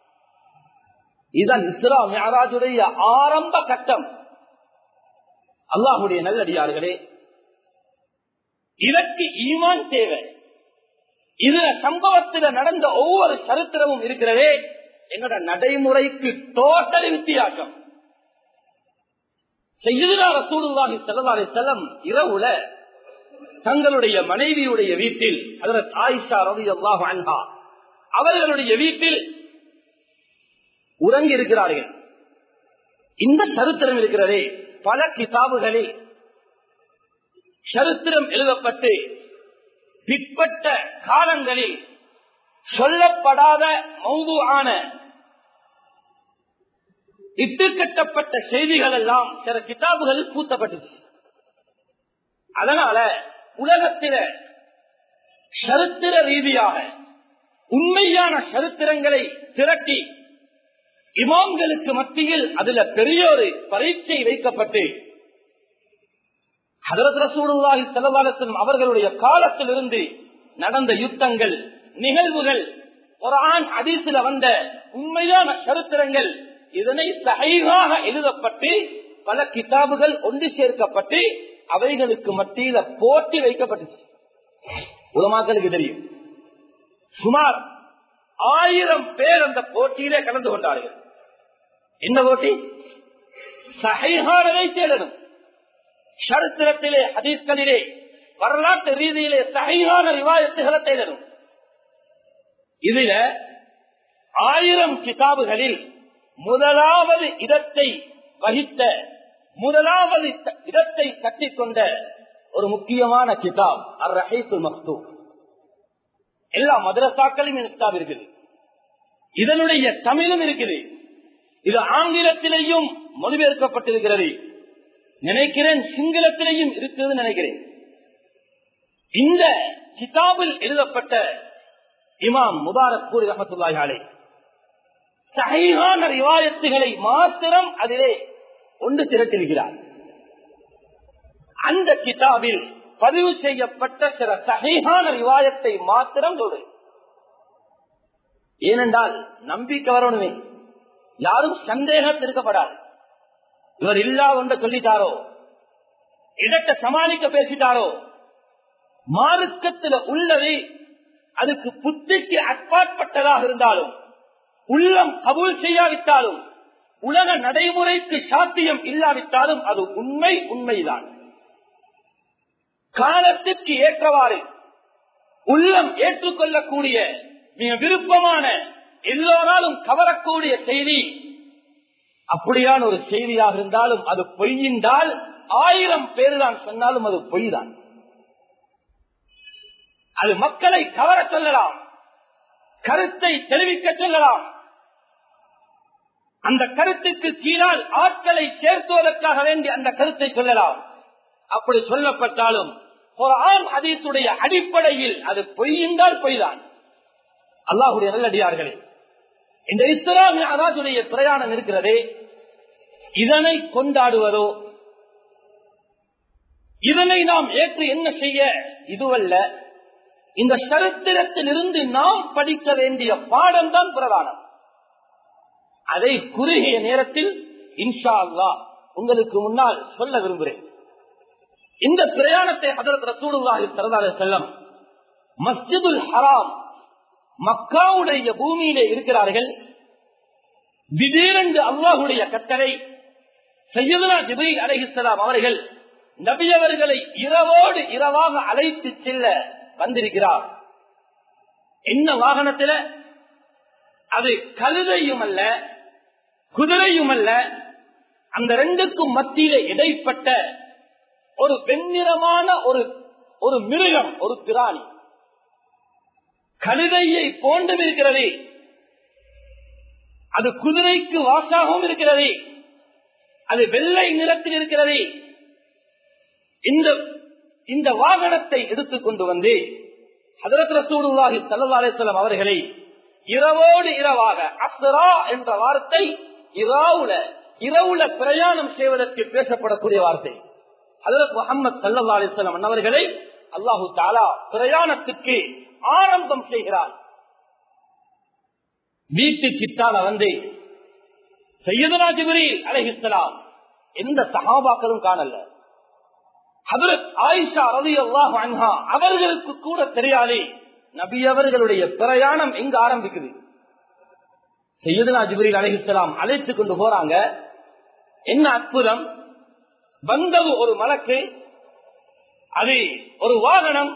இதன் இஸ்லாம் யாராஜுடைய ஆரம்ப கட்டம் அல்லாஹுடைய நல்லடியார்களே இதற்கு ஈமான் தேவை இதுல சம்பவத்தில் நடந்த ஒவ்வொரு சரித்திரமும் இருக்கிறதே எங்களோட நடைமுறைக்கு டோட்டலி வித்தியாசம் செய்யுதா ரசூலுல்லாஹி ஸல்லல்லாஹு அலைஹி வஸல்லம் இரவுல தங்களுடைய மனைவியுடைய வீட்டில் ஹஜரத் ஆயிஷா ரலியல்லாஹு அன்ஹா அவர்களுடைய வீட்டில் உறங்கி இருக்கிறார்கள் இந்த சரித்திரம் இருக்கிறதே பல கிதாபுகளில் சரித்திரம் எழுதப்பட்டு பிற்பட்ட காலங்களில் சொல்லப்படாத மௌதுவான இட்டு கட்டப்பட்ட செய்திகள் எல்லாம் சில கிதாபுகளில் பூத்தப்பட்டுச்சு அதனால உலகத்தில சரித்திர ரீதியாக உண்மையான சரித்திரங்களை திரட்டி இமாம்களுக்கு மத்தியில் அதுல பெரிய ஒரு பரீட்சை வைக்கப்பட்டு ஹதரத் ரசூலுல்லாஹி ஸல்லல்லாஹு அவர்களுடைய காலத்தில் இருந்து நடந்த யுத்தங்கள் நிகழ்வுகள் குரான் ஹதீஸில் வந்த உண்மையான சரித்திரங்கள் இதனை சகைகாக எழுதப்பட்டு பல கிதாபுகள் ஒன்று சேர்க்கப்பட்டு அவைகளுக்கு மத்தியில போட்டி வைக்கப்பட்டுச்சு உலமாக்களுக்கு தெரியும் சுமார் ஆயிரம் பேர் அந்த போட்டியிலே கலந்து கொண்டார்கள் என்ன போட்டி சகைகானதை தேடணும் சரித்திரத்திலே ஹதீஸ்களிலே வரலாற்று ரீதியிலே சகையான ரிவாயத்துகளை தேடணும் இதுல ஆயிரம் கிதாபுகளில் முதலாவது இடத்தை வகித்த முதலாவது இடத்தை கட்டிக்கொண்ட ஒரு முக்கியமான கிதாப் அர் ரஹீசுல் மக்தூ எல்லா மதரசாக்களும் இந்த கிதாப் இருக்குது இதனுடைய தமிழும் இருக்குது இது ஆங்கிலத்திலேயும் மொழிபெயர்க்கப்பட்டிருக்கிறது நினைக்கிறேன் சிங்களத்திலேயும் இருக்குது நினைக்கிறேன் இந்த கிதாபில் எழுதப்பட்ட இமாம் முபாரக் கூறி ரஹமத்துல்லாஹாலே சகையான ரிவாயத்துகளை மாத்திரம் அதிலே ஒன்று திரட்டிருக்கிறார் அந்த கிதாபில் பதிவு செய்யப்பட்ட சில சகையான ரிவாயத்தை மாத்திரம் தொடு ஏனென்றால் நம்பிக்கை வரணுமே யாரும் சந்தேகம் இருக்கப்படாது இவர் இல்லா ஒன்ற சொல்லிட்டாரோ இடத்தை சமாளிக்க பேசிட்டாரோ மார்க்கத்தில் உள்ளது அதுக்கு புத்திக்கு அப்பாற்பட்டதாக இருந்தாலும் உள்ளம் கபூல் செய்யாவிட்டாலும் உலக நடைமுறைக்கு சாத்தியம் இல்லாவிட்டாலும் அது உண்மை உண்மைதான் காலத்திற்கு ஏற்றவாறு உள்ளம் ஏற்றுக்கொள்ளக்கூடிய மிக விருப்பமான எல்லோராலும் கவரக்கூடிய செய்தி அப்படியான ஒரு செய்தியாக இருந்தாலும் அது பொய்யின்றால் ஆயிரம் பேர் தான் சொன்னாலும் அது பொய் தான் அது மக்களை கவர சொல்லலாம் கருத்தை தெரிவிக்க சொல்லலாம் அந்த கருத்துக்கு கீழால் ஆட்களை சேர்த்துவதற்காக வேண்டி அந்த கருத்தை சொல்லலாம் அப்படி சொல்லப்பட்டாலும் ஒரு ஆண் அதீசுடைய அடிப்படையில் அது பொய்யின்றால் பொய்தான் அல்லாஹுடைய நல்லடியார்களே இந்த இஸ்லாமிய அராஜுடைய பிரயாணம் இருக்கிறதே இதனை கொண்டாடுவதோ இதனை நாம் ஏற்று என்ன செய்ய இதுவல்ல இந்த சரித்திரத்தில் இருந்து நாம் படிக்க வேண்டிய பாடம் தான் பிரதானம் அதை குறுகிய நேரத்தில் இன்ஷா அல்லா உங்களுக்கு முன்னால் சொல்ல விரும்புகிறேன் இந்த பிரயாணத்தை ஹதரத் ரசூலுல்லாஹி ஸல்லல்லாஹு செல்லம் மஸ்ஜிதுல் ஹராம் மக்காவுடைய பூமியிலே இருக்கிறார்கள் திடீரென்று அல்லாஹுடைய கட்டளை சையதுனா ஜிபீல் அலைஹிஸ்ஸலாம் அவர்கள் நபியவர்களை இரவோடு இரவாக அழைத்து செல்ல வந்திருக்கிறார் என்ன வாகனத்தில் அது கழுதையும் அல்ல குதிரையும் அல்ல அந்த ரெண்டுக்கும் மத்தியில இடைப்பட்ட ஒரு வெண்ணிறமான ஒரு ஒரு மிருகம் ஒரு பிராணி கழுதையை போன்றும் இருக்கிறது அது குதிரைக்கு வாசாகவும் இருக்கிறது அது வெள்ளை நிறத்தில் இருக்கிறது இந்த இந்த வாகனத்தை எடுத்துக்கொண்டு வந்து ஹதரத் ரசூலுல்லாஹி ஸல்லல்லாஹு அலைஹி வஸல்லம் அவர்களை இரவோடு இரவாக அஸ்ரா என்ற வார்த்தை இரவுல இரவுல பிரயாணம் செய்வதற்கு பேசப்படக்கூடிய வார்த்தை ஹதரத் முகமது ஸல்லல்லாஹு அலைஹி வஸல்லம் அவர்களை அல்லாஹு தஆலா பிரயாணத்துக்கு ஆரம்பம் செய்கிறார் வீட்டு கிட்டால வந்து செய்யதனா ஜிபிரில் அலைஹிஸ்ஸலாம் எந்த சஹாபாக்களும் காணல ஹதரத் ஆயிஷா ரலியல்லாஹு அன்ஹா அவர்களுக்கு கூட தெரியாதே நபி அவர்களுடைய பிரயாணம் எங்க ஆரம்பிக்குது செய்யதனா ஜிபிரில் அலைஹிஸ்ஸலாம் அழைத்து கொண்டு போறாங்க என்ன அற்புதம் வந்தது ஒரு மலக்கு அது ஒரு வாகனம்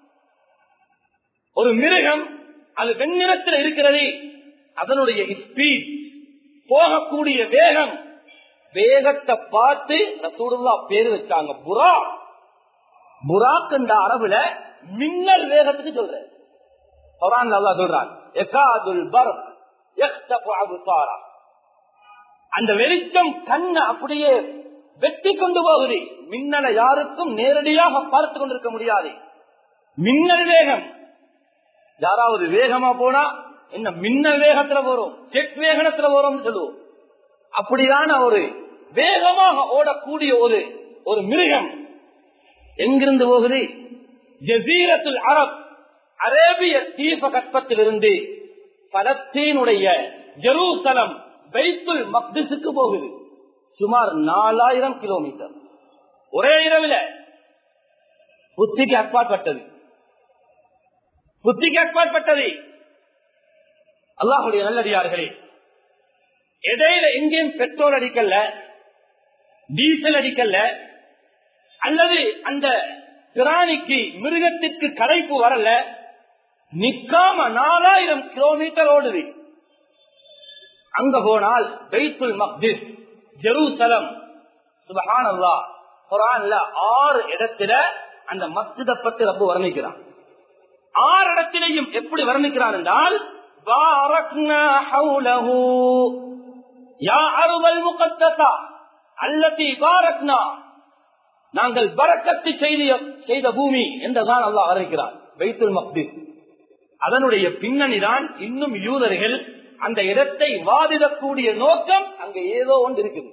ஒரு மிருகம் அது வெண்ணிறத்தில் இருக்கிறது அதனுடைய ஸ்பீட் போகக்கூடிய வேகம் வேகத்தை பார்த்து ரசூலுல்லா பேர் வச்சாங்க புறா புறாக்குன்ற அரபுல மின்னல் வேகத்துக்கு சொல்ற குரான் நல்லா சொல்றான் எகாதுல் பர் யக்தபு அப்சாரா. அந்த வெளிச்சம் கண்ணை அப்படியே வெட்டி கொண்டு போகுது மின்னலை யாருக்கும் நேரடியாக பார்த்து கொண்டிருக்க முடியாது மின்னல் வேகம் யாராவது வேகமா போனா என்ன மின்னல் வேகத்துல போறோம் செக் வேகத்துல போறோம் சொல்லுவோம் அப்படியான ஒரு வேகமாக ஓடக்கூடிய ஒரு ஒரு மிருகம் எங்கிருந்து போகுது ஜசீரத்துல் அரப் அரேபிய தீப கற்பத்திலிருந்து பலஸ்தீனுடைய ஜெருசலம் பைத்துல் மக்திசுக்கு போகுது சுமார் நாலாயிரம் கிலோமீட்டர் ஒரே இரவில் புத்திக்கு அப்பாற்பட்டது புத்திக்கு அப்பாற்பட்டது அல்லாஹுடைய நல்லடியார்களே இடையில எங்கேயும் பெட்ரோல் அடிக்கல டீசல் அடிக்கல அல்லது அந்த பிராணிக்கு மிருகத்திற்கு களைப்பு வரல நிக்காம நாலாயிரம் கிலோமீட்டர் ஓடுது அங்க போனால் பைத்துல் மக்திஸ் ஜெருசலம் சுபஹான் அல்லா குரான்ல ஆறு இடத்துல அந்த மஸ்ஜித பத்தி ரப்பு வர்ணிக்கிறான் ஆறு இடத்திலையும் எப்படி வர்ணிக்கிறான் என்றால் பாரக்னா ஹவுலஹு யா அருவல் முகத்தசா அல்லதி பாரக்னா நாங்கள் பரக்கத்து செய்த செய்த பூமி என்றுதான் அல்லாஹ் வர்ணிக்கிறான் பைத்துல் மக்திஸ் அதனுடைய பின்னணிதான் இன்னும் யூதர்கள் அந்த இடத்தை வாதிடக்கூடிய நோக்கம் அங்க ஏதோ ஒன்று இருக்குது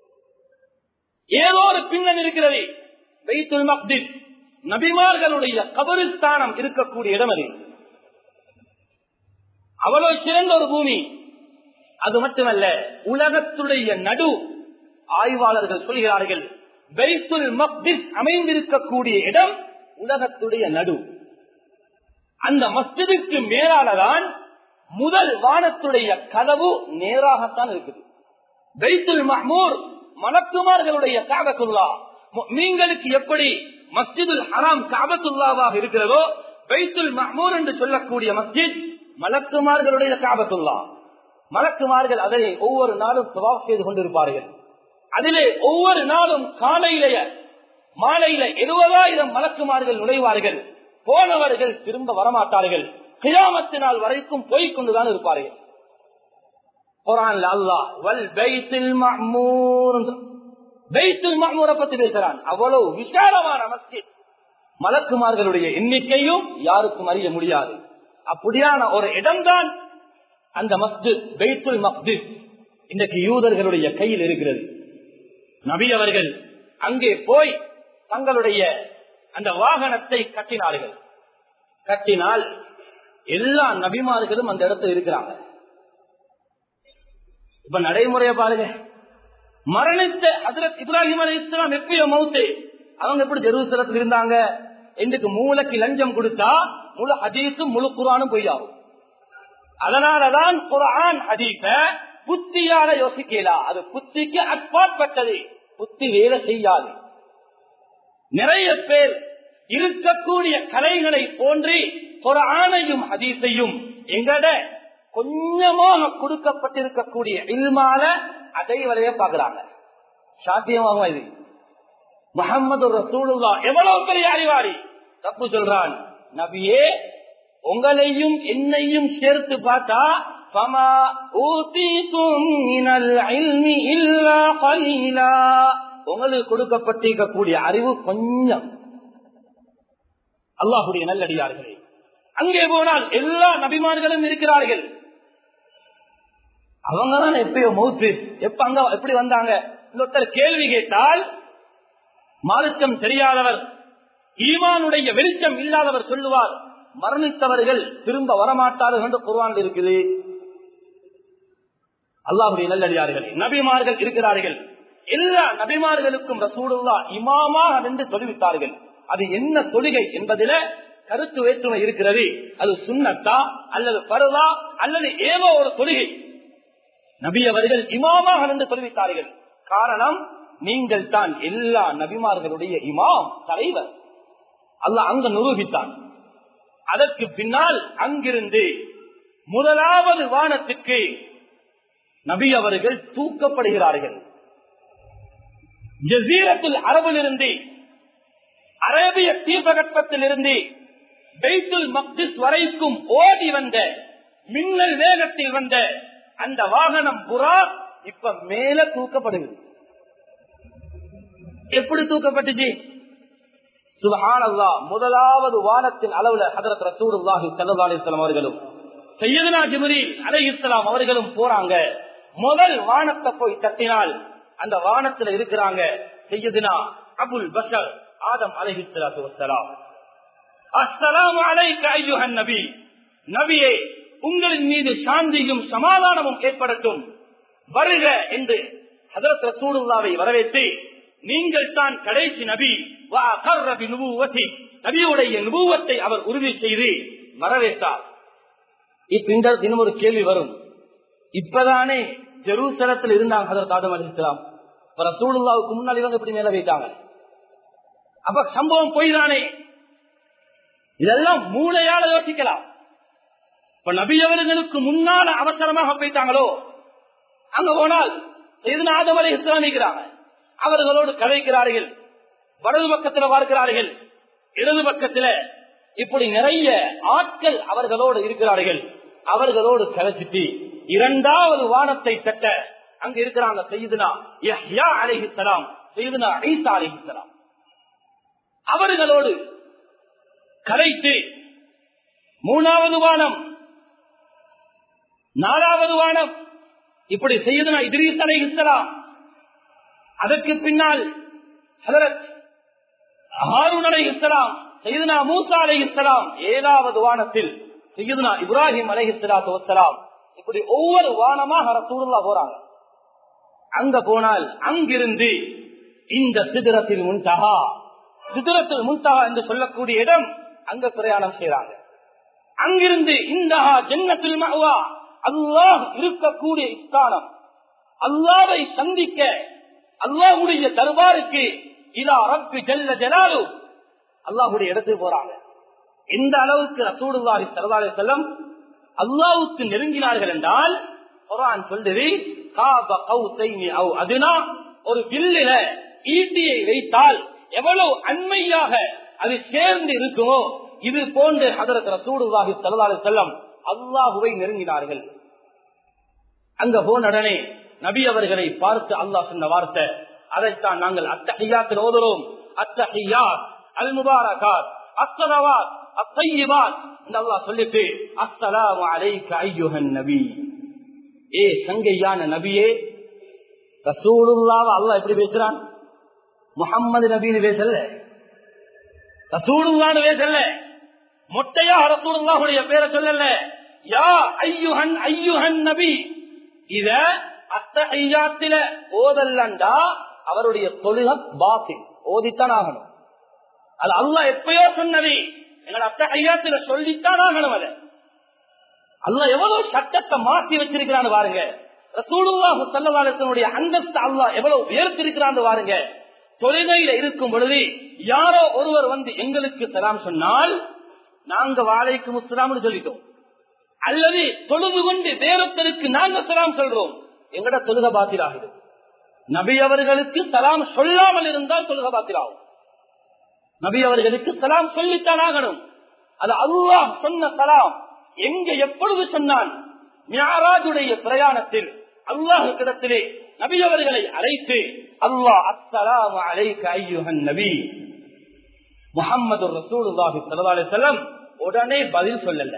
ஏதோ ஒரு பின்னணி இருக்கிறது பைத்துல் மக்திஸ் நபிமார்களுடைய கபரிஸ்தானம் இருக்கக்கூடிய இடம் அது அவ்வளவு சிறந்த ஒரு பூமி அது மட்டுமல்ல உலகத்துடைய நடு ஆய்வாளர்கள் சொல்கிறார்கள் பைத்துல் மக்திஸ் அமைந்திருக்கக்கூடிய இடம் உலகத்துடைய நடு அந்த மஸ்ஜிதுக்கு மேலானதான் முதல் வானத்துடைய கதவு நேராகத்தான் இருக்குது பைத்துல் மஹ்மூர் மலக்குமார்களுடைய காபத்துல்லா மீன்களுக்கு எப்படி மஸ்ஜிதுல் ஹராம் காபத்துல்லாவாக இருக்கிறதோ பைத்துல் மஹ்மூர் என்று சொல்லக்கூடிய மஸ்ஜித் மலக்குமார்களுடைய காபத்துல்லா மலக்குமார்கள் அதை ஒவ்வொரு நாளும் சுவாப் செய்து கொண்டிருப்பார்கள் அதிலே ஒவ்வொரு நாளும் காலையிலேய மாலையில எழுபதாயிரம் மலக்குமார்கள் நுழைவார்கள் போனவர்கள் திரும்ப வரமாட்டார்கள் கிராமத்து நாள் வரைக்கும் போய்கொண்டுதான் இருப்பார்கள் குரான்ல அல்லாஹ் வல் பைத்துல் மஹ்மூர் பைத்துல் மஹ்மூரை பத்தி பேசுறான் அவ்வளவு விசாலமான மஸ்ஜித் மலக்குமார்களுடைய எண்ணிக்கையும் யாருக்கும் அறிய முடியாது அப்படியான ஒரு இடம்தான் அந்த மஸ்ஜித் பைத்துல் மஸ்ஜித் இன்றைக்கு யூதர்களுடைய கையில் இருக்கிறது நபி அவர்கள் அங்கே போய் தங்களுடைய அந்த வாகனத்தை கட்டினார்கள் கட்டினால் எல்லா நபிமார்களும் அந்த இடத்துல இருக்கிறாங்க இப்ப நடைமுறைய பாருங்க மரணித்த ஹசரத் இப்ராஹிம் அலி இஸ்லாம் எப்பயோ மவுத்து அவங்க எப்படி ஜெருசலத்தில் இருந்தாங்க இன்றைக்கு மூளைக்கு லஞ்சம் கொடுத்தா முழு ஹதீஸும் முழு குரானும் பொய்யாகும் அதனாலதான் குரான் ஹதீஸ புத்தியால யோசிக்கலாம் அது புத்திக்கு அப்பாற்பட்டது புத்தி வேலை செய்யாது நிறைய பேர் இருக்கக்கூடிய கலைகளை போன்றி ஒரு ஆணையும் ஹதீஸையும் எங்கட கொஞ்சமாக கொடுக்கப்பட்டிருக்கக்கூடிய இல்மால அதை வரைய பாக்குறாங்க சாத்தியமாகும் இது முகமது ரசூலுல்லா எவ்வளவு பெரிய அறிவாளி தப்பு சொல்றான் நபியே உங்களையும் என்னையும் சேர்த்து பார்த்தா فما أوتيتم من العلم إلا قليلا உங்களுக்கு கொடுக்கப்பட்டிருக்கக்கூடிய அறிவு கொஞ்சம் அல்லாஹுடைய நல்லடியார்களே அங்கே போனால் எல்லா நபிமார்களும் இருக்கிறார்கள் அவங்க தான் எப்பயோ மௌத்து எப்ப அங்க எப்படி வந்தாங்க இன்னொருத்தர் கேள்வி கேட்டால் மாலுக்கம் தெரியாதவர் ஈமானுடைய வெளிச்சம் இல்லாதவர் சொல்லுவார் மரணித்தவர்கள் திரும்ப வரமாட்டார்கள் என்று குர்வான் இருக்குது அல்லாஹுடைய நல்லடியார்களே நபிமார்கள் இருக்கிறார்கள் எல்லா நபிமார்களுக்கும் ரசூலுல்லா இமாமாக நின்று தொழுவித்தார்கள் அது என்ன தொழுகை என்பதில கருத்து வேற்றுமை இருக்கிறது அது சுண்ணத்தா அல்லது பருதா அல்லது ஏதோ ஒரு தொழுகை நபி அவர்கள் இமாமாக நின்று தொழுவித்தார்கள் காரணம் நீங்கள் தான் எல்லா நபிமார்களுடைய இமாம் தலைவர் அல்லாஹ் அங்க நிரூபித்தான் அதற்கு பின்னால் அங்கிருந்து முதலாவது வானத்துக்கு நபி அவர்கள் தூக்கப்படுகிறார்கள் ஜசீரத்தில் அரபிலிருந்து அரேபிய தீபகற்பத்தில் இருந்து பெய்துல் மக்திஸ் வரைக்கும் ஓடி வந்த மின்னல் வேகத்தில் வந்த அந்த வாகனம் புறா இப்ப மேல தூக்கப்படுகிறது எப்படி தூக்கப்பட்டுச்சு சுபஹானல்லா முதலாவது வானத்தின் அளவுல ஹதரத் ரசூலுல்லாஹி ஸல்லல்லாஹு அலைஹி வஸல்லம் அவர்களும் சையதுனா ஜிப்ரீல் அலைஹிஸ்ஸலாம் அவர்களும் போறாங்க முதல் வானத்தை போய் தட்டினால் அந்த வானத்துல இருக்கிறாங்க சையதுனா அபுல் பஷர் ஆதம் அலைஹிஸ்ஸலாத்து வஸ்ஸலாம் அஸ்ஸலாமு அலைக்க ஐயுஹன் நபி நபியே உங்களின் மீது சாந்தியும் சமாதானமும் ஏற்படட்டும் வருக என்று ஹதரத் ரசூலுல்லாவை வரவேற்று நீங்கள் தான் கடைசி நபி நபியுடைய நுபுவத்தை அவர் உறுதி செய்து வரவேற்றார் இப்ப இந்த தினம் ஒரு கேள்வி வரும் இப்பதானே ஜெருசலத்தில் இருந்தாங்க ஹதரத் ஆதம் அலிஸ்லாம் ரசூலுல்லாவுக்கு முன்னால் இவங்க இப்படி மேல வைத்தாங்க அப்ப சம்பவம் பொய் தானே இதெல்லாம் மூளையால யோசிக்கலாம் இப்ப நபி அவர்களுக்கு முன்னால அவசரமாக போயிட்டாங்களோ அங்க போனால் எதுனா ஆதம் அலி இஸ்லாமிக்கிறாங்க அவர்களோடு கதைக்கிறார்கள் வலது பக்கத்துல பார்க்கிறார்கள் இடது பக்கத்துல இப்படி நிறைய ஆட்கள் அவர்களோடு இருக்கிறார்கள் அவர்களோடு கலைச்சிட்டு இரண்டாவது வானத்தை தட்ட அங்க இருக்கிறாங்க செய்துனா அலிஹிசலாம் செய்துனா ஐசா அலிஹிசலாம் அவர்களோடு கலைத்து மூணாவது வானம் நாலாவது வானம் இப்படி செய்யுதுனா இதிரீஸ் அலிஹிசலாம் அதற்கு பின்னால் ஹதரத் ஹாரூன் அலை இஸ்லாம் செய்தனா மூசா அலை இஸ்லாம் ஏழாவது வானத்தில் செய்தனா இப்ராஹிம் அலை இஸ்லாத்து வசலாம் இப்படி ஒவ்வொரு வானமாக ரசூலுல்லா போறாங்க அங்க போனால் அங்கிருந்து இந்த சிதிரத்தில் முன்தகா சிதிரத்தில் முன்தகா என்று சொல்லக்கூடிய இடம் அங்க பிரயாணம் செய்யறாங்க அங்கிருந்து இந்த ஜென்னத்தில் மகவா அல்லாஹ் இருக்கக்கூடிய ஸ்தானம் அல்லாவை சந்திக்க அல்லாஹுடைய தர்பாருக்கு இதா ரப்பு ஜல்ல ஜலாலு அல்லாஹுடைய இடத்துக்கு போறாங்க எந்த அளவுக்கு ரசூடுல்லாஹி சரதாலே செல்லம் அல்லாவுக்கு நெருங்கினார்கள் என்றால் குரான் சொல்றது காப கௌசைனி அவ் அதுனா ஒரு வில்லில ஈட்டியை வைத்தால் எவ்வளவு அண்மையாக அது சேர்ந்து இருக்குமோ இது போன்று அதற்கு ரசூடுல்லாஹி சரதாலே செல்லம் அல்லாஹுவை நெருங்கினார்கள் அங்க போன உடனே நபி அவர்களை பார்த்து அல்லாஹ் சொன்ன வார்த்தை அதைத்தான் நாங்கள் அத்தகையாத்தில் ஓதுறோம் அத்தகையாத் அல் முபாரகாத் அஸ்ஸலவாத் அத்தையிபாத் என்று அல்லாஹ் சொல்லிட்டு அஸ்ஸலாமு அலைக்க ஐயுஹன் நபி ஏ சங்கையான நபியே ரசூலுல்லாஹ் அல்லாஹ் எப்படி பேசுறான் முகம்மது நபின்னு பேசல ரசூலுல்லான்னு பேசல மொட்டையா ரசூலுல்லாஹுடைய பேரை சொல்லல யா ஐயுஹன் ஐயுஹன் நபி இத அத்தையாத்தில ஓதல்லண்டா அவருடைய தொழுக பாத்தி ஓதித்தான் ஆகணும் அது அல்லா எப்பயோ சொன்னது எங்களை அத்தையாத்தில சொல்லித்தான் ஆகணும் அது அல்ல எவ்வளவு சட்டத்தை மாற்றி வச்சிருக்கிறான்னு பாருங்க ரசூலுல்லாஹு சல்லல்லாஹுடைய அந்தஸ்து அல்லாஹ் எவ்வளவு உயர்த்திருக்கிறான்னு பாருங்க தொழுகையில இருக்கும் பொழுது யாரோ ஒருவர் வந்து எங்களுக்கு சலாம் சொன்னால் நாங்க வாழைக்கு முஸ்லாம்னு சொல்லிட்டோம் அல்லது தொழுது கொண்டு வேறொத்தருக்கு நாங்க சலாம் சொல்றோம் எங்கட தொழுக பாத்திராகுது நபி அவர்களுக்கு சலாம் சொல்லாமல் இருந்தால் தொழுக பாத்திராகும் நபி அவர்களுக்கு சலாம் சொல்லித்தான் ஆகணும் அது அல்லாஹ் சொன்ன சலாம் எங்க எப்பொழுது சொன்னான் மியாராஜுடைய பிரயாணத்தில் அல்லாஹ் கிடத்திலே நபி அவர்களை அழைத்து அல்லாஹ் அஸ்ஸலாம் அலைக்க ஐயுஹன் நபி முகமது ரசூலுல்லாஹி ஸல்லல்லாஹு அலைஹி வஸல்லம் உடனே பதில் சொல்லல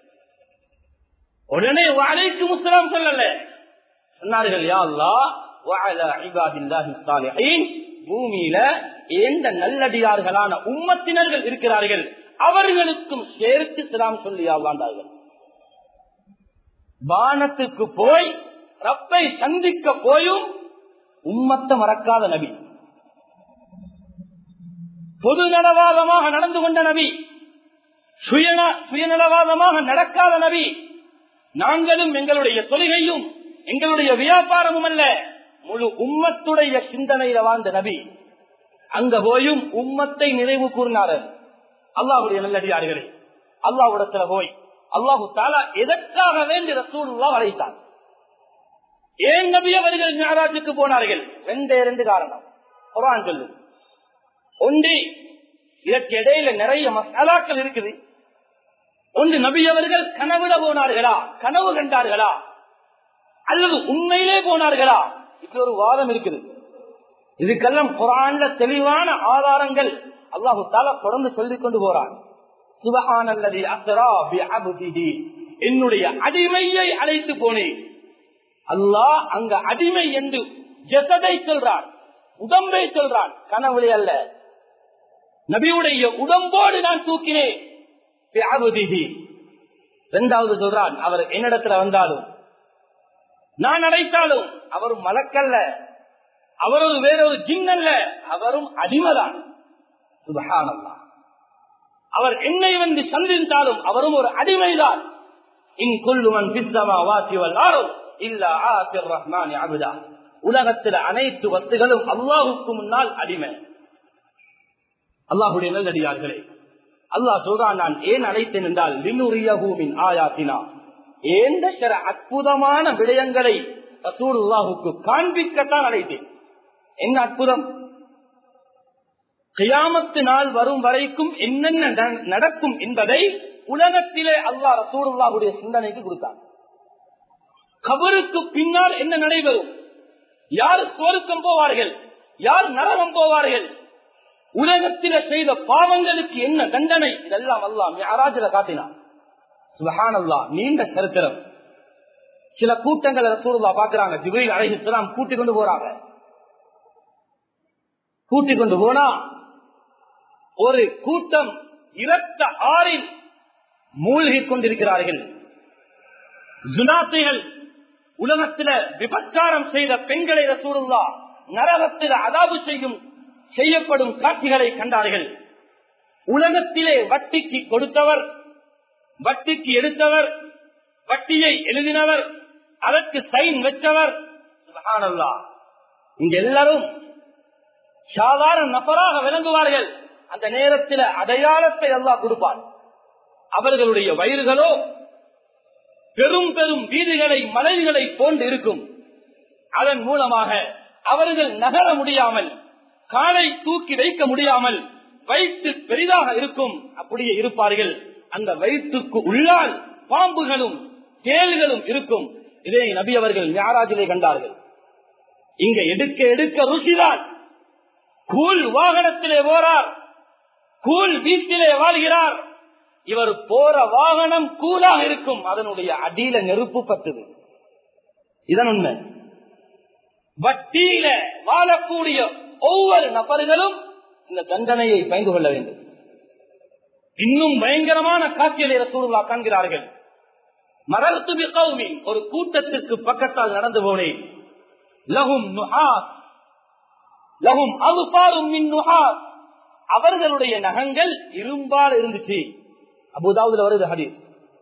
உடனே அலைக்கு முஸ்லாம் சொல்லல சொன்னார்கள் யா அல்லாஹ் வஅலா இபாதில்லாஹி ஸாலிஹீன் பூமியில எந்த நல்லடியார்களான உம்மத்தினர்கள் இருக்கிறார்கள் அவர்களுக்கும் சேர்த்து சலாம் சொல்லி வாழ்ந்தார்கள் வானத்துக்கு போய் ரப்பை சந்திக்க போயும் உம்மத்தை மறக்காத நபி பொது நலவாதமாக நடந்து கொண்ட நபி சுயந- சுயநலவாதமாக நடக்காத நபி நாங்களும் எங்களுடைய தொழுகையும் எங்களுடைய வியாபாரமும் அல்ல முழு உம்மத்துடைய சிந்தனையில வாழ்ந்த நபி அங்க போயும் உம்மத்தை நினைவு கூறினார் அல்லாஹுடைய நல்லடியார்களே அல்லாஹ்விடத்துல போய் அல்லாஹு தாலா எதற்காக வேண்டி ரசூலுல்லா அழைத்தார் ஏன் நபி அவர்கள் ஞாராஜுக்கு போனார்கள் ரெண்டே ரெண்டு காரணம் குரான் சொல்லு ஒன்று இதற்கு இடையில நிறைய மசாலாக்கள் இருக்குது ஒன்று நபி அவர்கள் கனவுல போனார்களா கனவு கண்டார்களா அல்லது உண்மையிலே போனார்களா இப்படி ஒரு வாதம் இருக்குது இதுக்கெல்லாம் குரான்ல தெளிவான ஆதாரங்கள் அல்லாஹு தாலா தொடர்ந்து சொல்லிக் கொண்டு போறான் சுபஹானல்லதி அஸ்ரா பி அப்திஹி என்னுடைய அடிமையை அழைத்து போனேன் அல்லாஹ் அங்க அடிமை என்று ஜசதை சொல்றான் உடம்பை சொல்றான் கனவுளை அல்ல நபியுடைய உடம்போடு நான் தூக்கினேன் பி அப்திஹி. இரண்டாவது சொல்றான் அவர் என்னிடத்துல வந்தாலும் நான் அழைத்தாலும் அவரும் மலக்கல்ல அவரது வேறொரு ஜின்னல்ல அவரும் அடிமைதான் சுபஹானல்லாஹ் அவர் என்னை வந்து சந்தித்தாலும் அவரும் ஒரு அடிமைதான் இன் கொல்லுவன் பித்தமா வாசிவல் ஆறும் இல்ல ஆசிர் ரஹ்மான் அபுதா உலகத்தில் அனைத்து வத்துகளும் அல்லாஹுக்கு முன்னால் அடிமை அல்லாஹுடைய நல்லடியார்களே அல்லாஹ் சொல்றான் நான் ஏன் அழைத்தேன் என்றால் லினுரியகூமின் ஆயாத்தினா ஏந்த சில அற்புதமான விடயங்களை ரசூலுல்லாஹுக்கு காண்பிக்கத்தான் அழைத்தேன் என்ன அற்புதம் கியாமத்து நாள் வரும் வரைக்கும் என்னென்ன நட- நடக்கும் என்பதை உலகத்திலே அல்லாஹ் ரசூலுல்லாஹுடைய சிந்தனைக்கு கொடுத்தார் கபருக்கு பின்னால் என்ன நடைபெறும் யார் சுவருக்கம் போவார்கள் யார் நரகம் போவார்கள் உலகத்தில செய்த பாவங்களுக்கு என்ன தண்டனை இதெல்லாம் அல்லாம் யாராஜில காட்டினார் சுபஹானல்லா நீண்ட சரித்திரம் சில கூட்டங்களை ரசூலுல்லா பாக்குறாங்க ஜிப்ரீல் அலைஹிஸ்ஸலாம் கூட்டிக் கொண்டு போறாங்க கூட்டிக் கொண்டு போனா ஒரு கூட்டம் இரத்த ஆறில் மூழ்கிக் கொண்டிருக்கிறார்கள் ஜுனாத்தைகள் உலகத்தில விபச்சாரம் செய்த பெண்களை ரசூலுல்லா நரகத்தில் அதாவு செய்யும் செய்யப்படும் காட்சிகளை கண்டார்கள் உலகத்திலே வட்டிக்கு கொடுத்தவர் வட்டிக்கு எடுத்தவர் வட்டியை எழுதினவர் அதற்கு சைன் வச்சவர் சுப்ஹானல்லாஹ். இங்க எல்லாரும் சாதாரண நபராக விளங்குவார்கள் அந்த நேரத்தில் அடையாளத்தை அல்லாஹ் கொடுப்பார் அவர்களுடைய வயிறுகளோ பெரும் பெரும் வீடுகளை மலைகளை போன்று இருக்கும் அதன் மூலமாக அவர்கள் நகர முடியாமல் காலை தூக்கி வைக்க முடியாமல் வயிற்று பெரிதாக இருக்கும் அப்படியே இருப்பார்கள் அந்த வயிற்றுக்கு உள்ளால் பாம்புகளும் தேள்களும் இருக்கும் இதை நபி அவர்கள் ஞாராஜிலே கண்டார்கள் இங்க எடுக்க எடுக்க ருசிதான் கூழ் வாகனத்திலே போறார் கூழ் வீட்டிலே வாழ்கிறார் இவர் போற வாகனம் கூலாக இருக்கும் அதனுடைய அடியில நெருப்பு பட்டது இதன் உண்மை வட்டியில வாழக்கூடிய ஒவ்வொரு நபர்களும் இந்த தண்டனையை பயந்து கொள்ள வேண்டும் இன்னும் பயங்கரமான காட்சிகளை ரசூலுல்லா காண்கிறார்கள் மரத்து கௌமி ஒரு கூட்டத்திற்கு பக்கத்தால் நடந்து போனேன் லகும் நுஹாஸ் லகும் அவுபாரும் மின் நுஹாஸ் அவர்களுடைய நகங்கள் இரும்பால் இருந்துச்சு அபுதாவுல வருது ஹதீஸ்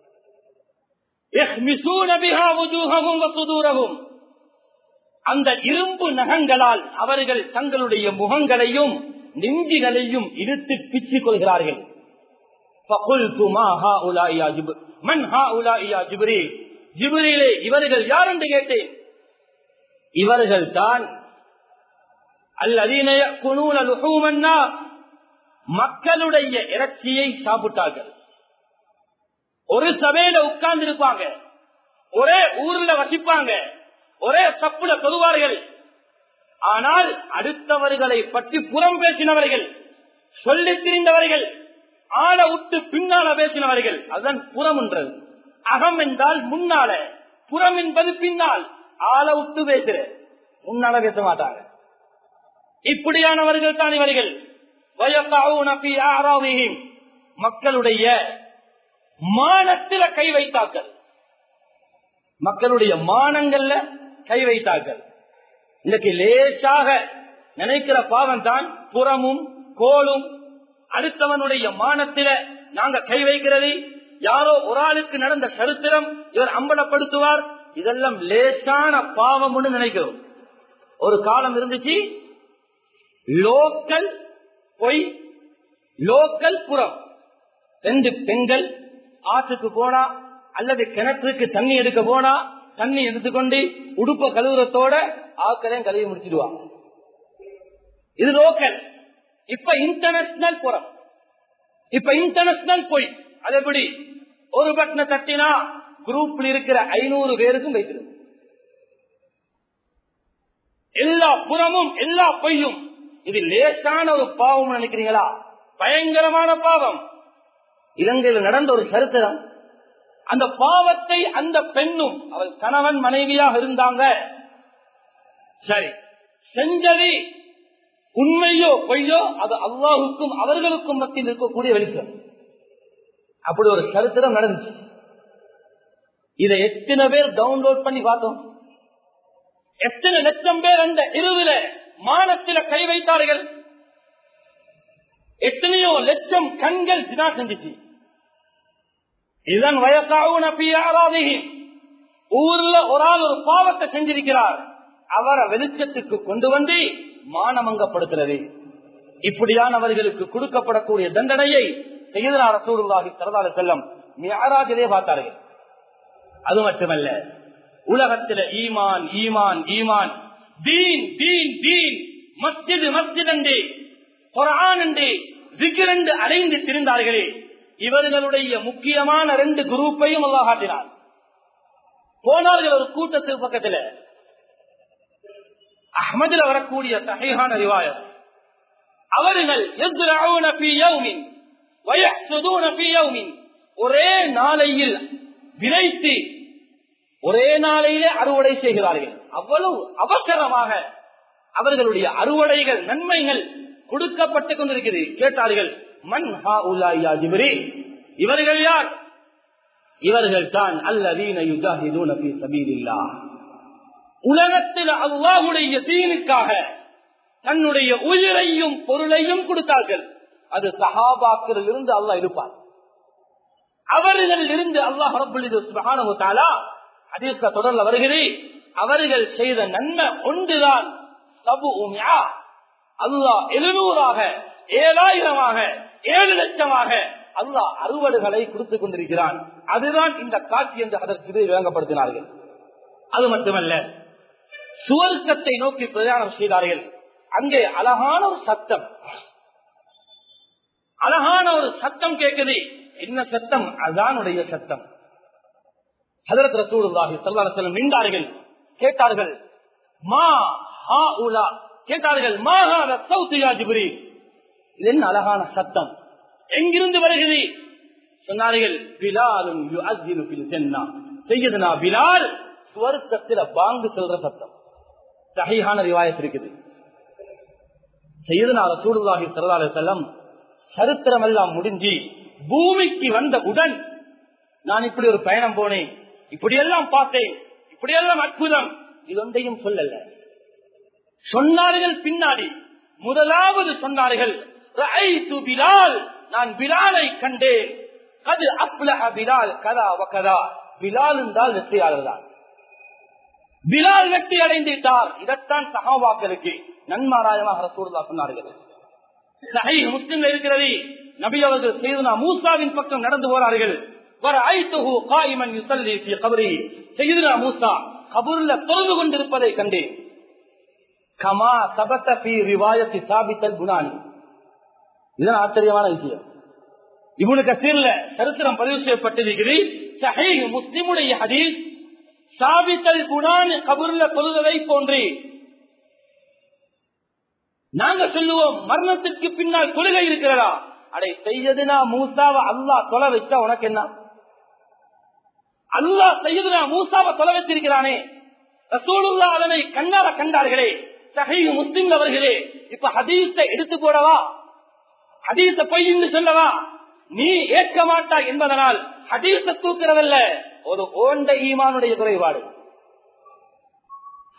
يخمسون بها وجوههم وصدورهم அந்த இரும்பு நகங்களால் அவர்கள் தங்களுடைய முகங்களையும் நெஞ்சிகளையும் இழுத்து பிச்சுக் கொள்கிறார்கள் فقلت ما هؤلاء يا جب- من هؤلاء يا جبريل ஜிப்ரீலே இவர்கள் யார் என்று கேட்டேன் இவர்கள் தான் அல்லதீன குனூன லுஹூமன்னா மக்களுடைய இறைச்சியை சாப்பிட்டார்கள் ஒரு சபையில உட்கார்ந்து இருப்பாங்க ஒரே ஊர்ல வசிப்பாங்க ஒரே சப்புல தொழுவார்கள் ஆனால் அடுத்தவர்களை பற்றி புறம் பேசினவர்கள் சொல்லித் திரிந்தவர்கள் ஆள விட்டு பின்னால பேசினவர்கள் அதுதான் புறம் என்றது அகம் என்றால் முன்னால புறம் என்பது பின்னால் ஆள விட்டு பேசுற முன்னால பேச மாட்டாங்க இப்படியானவர்கள் தான் இவர்கள் வயக்காவுன ஃபீ அஅராதிஹிம். மக்களுடைய மானத்தில கை வைத்தார்கள் மக்களுடைய மானங்கள்ல கை வைத்தார்கள் இன்னைக்கு லேசாக நினைக்கிற பாவம் தான் புறமும் கோலும் அடுத்தவனுடைய மானத்தில நாங்க கை வைக்கிறது யாரோ ஒரு ஆளுக்கு நடந்த சரித்திரம் இவர் அம்பலப்படுத்துவார் இதெல்லாம் லேசான பாவம்னு நினைக்கிறோம் ஒரு காலம் இருந்துச்சு லோக்கல் பொய் லோக்கல் புறம் ரெண்டு பெண்கள் ஆற்றுக்கு போனா அல்லது கிணற்றுக்கு தண்ணி எடுக்க போனா தண்ணி எடுத்துக்கொண்டு உடுப்ப கழுவுறத்தோட ஆக்களையும் கழுவி முடிச்சிடுவாங்க இது லோக்கல் இப்ப இன்டர்நேஷனல் புறம் இப்ப இன்டர்நேஷனல் பொய் அது எப்படி ஒரு பட்டனை தட்டினா குரூப்ல இருக்கிற ஐநூறு பேருக்கும் வைக்கிறது எல்லா புறமும் எல்லா பொய்யும் இது லேசான ஒரு பாவம் நினைக்கிறீங்களா பயங்கரமான பாவம் இலங்கையில் நடந்த ஒரு சரித்திரம் அந்த பாவத்தை அந்த பெண்ணும் அவள் கணவன் மனைவியாக இருந்தாங்க சரி செஞ்சது உண்மையோ பொய்யோ அது அல்லாஹுக்கும் அவர்களுக்கும் மத்தியில் இருக்கக்கூடிய வெளிச்சம் அப்படி ஒரு சரித்திரம் நடந்துச்சு இதை எத்தனை பேர் டவுன்லோட் பண்ணி பார்த்தோம் எத்தனை லட்சம் பேர் அந்த இருவில மானத்தில கை வைத்தார்கள் எத்தனையோ லட்சம் கண்கள் தினா செஞ்சிச்சு இதன் வயசாவும் ஊர்ல ஒரு ஆள் ஒரு பாவத்தை செஞ்சிருக்கிறார் அவரை வெளிச்சத்துக்கு கொண்டு வந்து மானமங்கப்படுத்துறது இப்படியானவர்களுக்கு கொடுக்கப்படக்கூடிய தண்டனையை செய்தனா ரசூலுல்லாஹி சரதார செல்லம் மியாராஜிலே பார்த்தார்கள் அது மட்டுமல்ல உலகத்தில ஈமான் ஈமான் ஈமான் தீன் தீன் தீன் மஸ்ஜிது மஸ்ஜித் என்று குரான் என்று விக்கிரண்டு அடைந்து திரிந்தார்களே இவர்களுடைய முக்கியமான ரெண்டு குரூப்பையும் அல்லாஹ் காட்டினார் போனார்கள் ஒரு கூட்டத்துக்கு பக்கத்துல அஹமதுல வரக்கூடிய தகையான ரிவாயத் அவர்கள் يزرعون في يوم ويحصدون في يوم ஒரே நாளையில் விதைத்து ஒரே நாளையிலே அறுவடை செய்கிறார்கள் அவ்வளவு அவசரமாக அவர்களுடைய அறுவடைகள் நன்மைகள் கொடுக்கப்பட்டுக் கொண்டிருக்கிறது கேட்டார்கள் மண் ஹா உலாயா ஜிப்ரீல் இவர்கள் யார் இவர்கள் தான் அல்லதீன யுஜாஹிதூன ஃபீ சபீலில்லாஹ் உலகத்தில் அல்லாஹுடைய தீனுக்காக தன்னுடைய உயிரையும் பொருளையும் கொடுத்தார்கள் அது சஹாபாக்களில் இருந்து அல்லாஹ் இருப்பார் அவர்கள் இருந்து அல்லாஹ் ரபுல்லானு தாலா அதிர்க்க தொடர்ல வருகிறேன் அவர்கள் செய்த நன்மை ஒன்றுதான் சபு உம்யா அல்லாஹ் எழுநூறாக ஏழாயிரமாக ஏழு லட்சமாக அல்லாஹ் அறுவடுகளை கொடுத்துக் கொண்டிருக்கிறான் அதுதான் இந்த காட்சி என்று அதற்கு விளங்கப்படுத்தினார்கள் அது மட்டுமல்ல சுவர்க்கத்தை நோக்கி பிரயாணம் செய்தார்கள் அங்கே அழகான ஒரு சத்தம் அழகான ஒரு சத்தம் கேட்குது என்ன சத்தம் அதானுடைய சத்தம் ஹதரத் ரசூலுல்லாஹி ஸல்லல்லாஹு அலைஹி வஸல்லம் நின்றார்கள் கேட்டார்கள் மா ஹா உலா கேட்டார்கள் மா ஹாதா சௌத்து யா ஜிப்ரீல் இது என்ன அழகான சத்தம் எங்கிருந்து வருகிறது சொன்னார்கள் பிலாலும் யுஅஸ்ஸினு ஃபில் ஜன்னah சையதுனா பிலால் சுவர்க்கத்தில பாங்கு சொல்ற சத்தம் சஹீஹான ரிவாயத் இருக்குது சையதுனா ரசூலுல்லாஹி ஸல்லல்லாஹு அலைஹி வஸல்லம் சரித்திரம் எல்லாம் முடிஞ்சு பூமிக்கு வந்த உடன் நான் இப்படி ஒரு பயணம் போனேன் இப்படி எல்லாம் பார்த்தேன் இப்படி எல்லாம் அற்புதம் இது ஒன்றையும் சொல்லல சொன்னார்கள் பின்னாடி முதலாவது சொன்னார்கள் "ரஅய்து பிலால் நான் பிலாலை கண்டேன் அது அப்லஹ பிலால் கதா வகதா பிலால் என்றால் வெற்றியாளர் தான் பிலால் வெற்றி அடைந்துட்டார் இதைத்தான் சகாவாக்களுக்கு நன்மாராயமாக ரசூலுல்லாஹ் சொன்னார்கள் சஹீஹ் முஸ்லிம்ல இருக்கிறது நபி அவர்கள் செய்தனா மூசாவின் பக்கம் நடந்து போறார்கள் வர ஐத்துஹு காயிமன் யுஸல்லி ஃபீ கபரி செய்தனா மூசா கபூர்ல தொழுது கொண்டிருப்பதை கண்டேன் கமா சபத்த பி ரிவாயத்தி சாபித்தல் குணானி இதுதான் ஆச்சரியமான விஷயம் இவனு கசீர்ல சரித்திரம் பதிவு செய்யப்பட்டிருக்கிறது சஹீஹ் முஸ்லிமுடைய ஹதீஸ் சாபித்தல் குணான் கபூர்ல தொழுதலை போன்றே நாங்க சொல்லுவோம் மரணத்துக்கு பின்னால் தொழுகை இருக்கிறதா அடை செய்யதுனா மூசாவை அல்லா தொலை வச்சா உனக்கு என்ன அல்லா செய்யதுனா மூசாவை தொலை வச்சிருக்கிறானே ரசூலுல்லா அதனை கண்ணால கண்டார்களே சகை முஸ்லிம் அவர்களே இப்ப ஹதீஸை எடுத்து போடவா ஹதீஸ பொய்ன்னு சொல்லவா நீ ஏற்க மாட்டாய் என்பதனால் ஹதீஸ தூக்குறதல்ல ஒரு ஓண்ட ஈமானுடைய குறைபாடு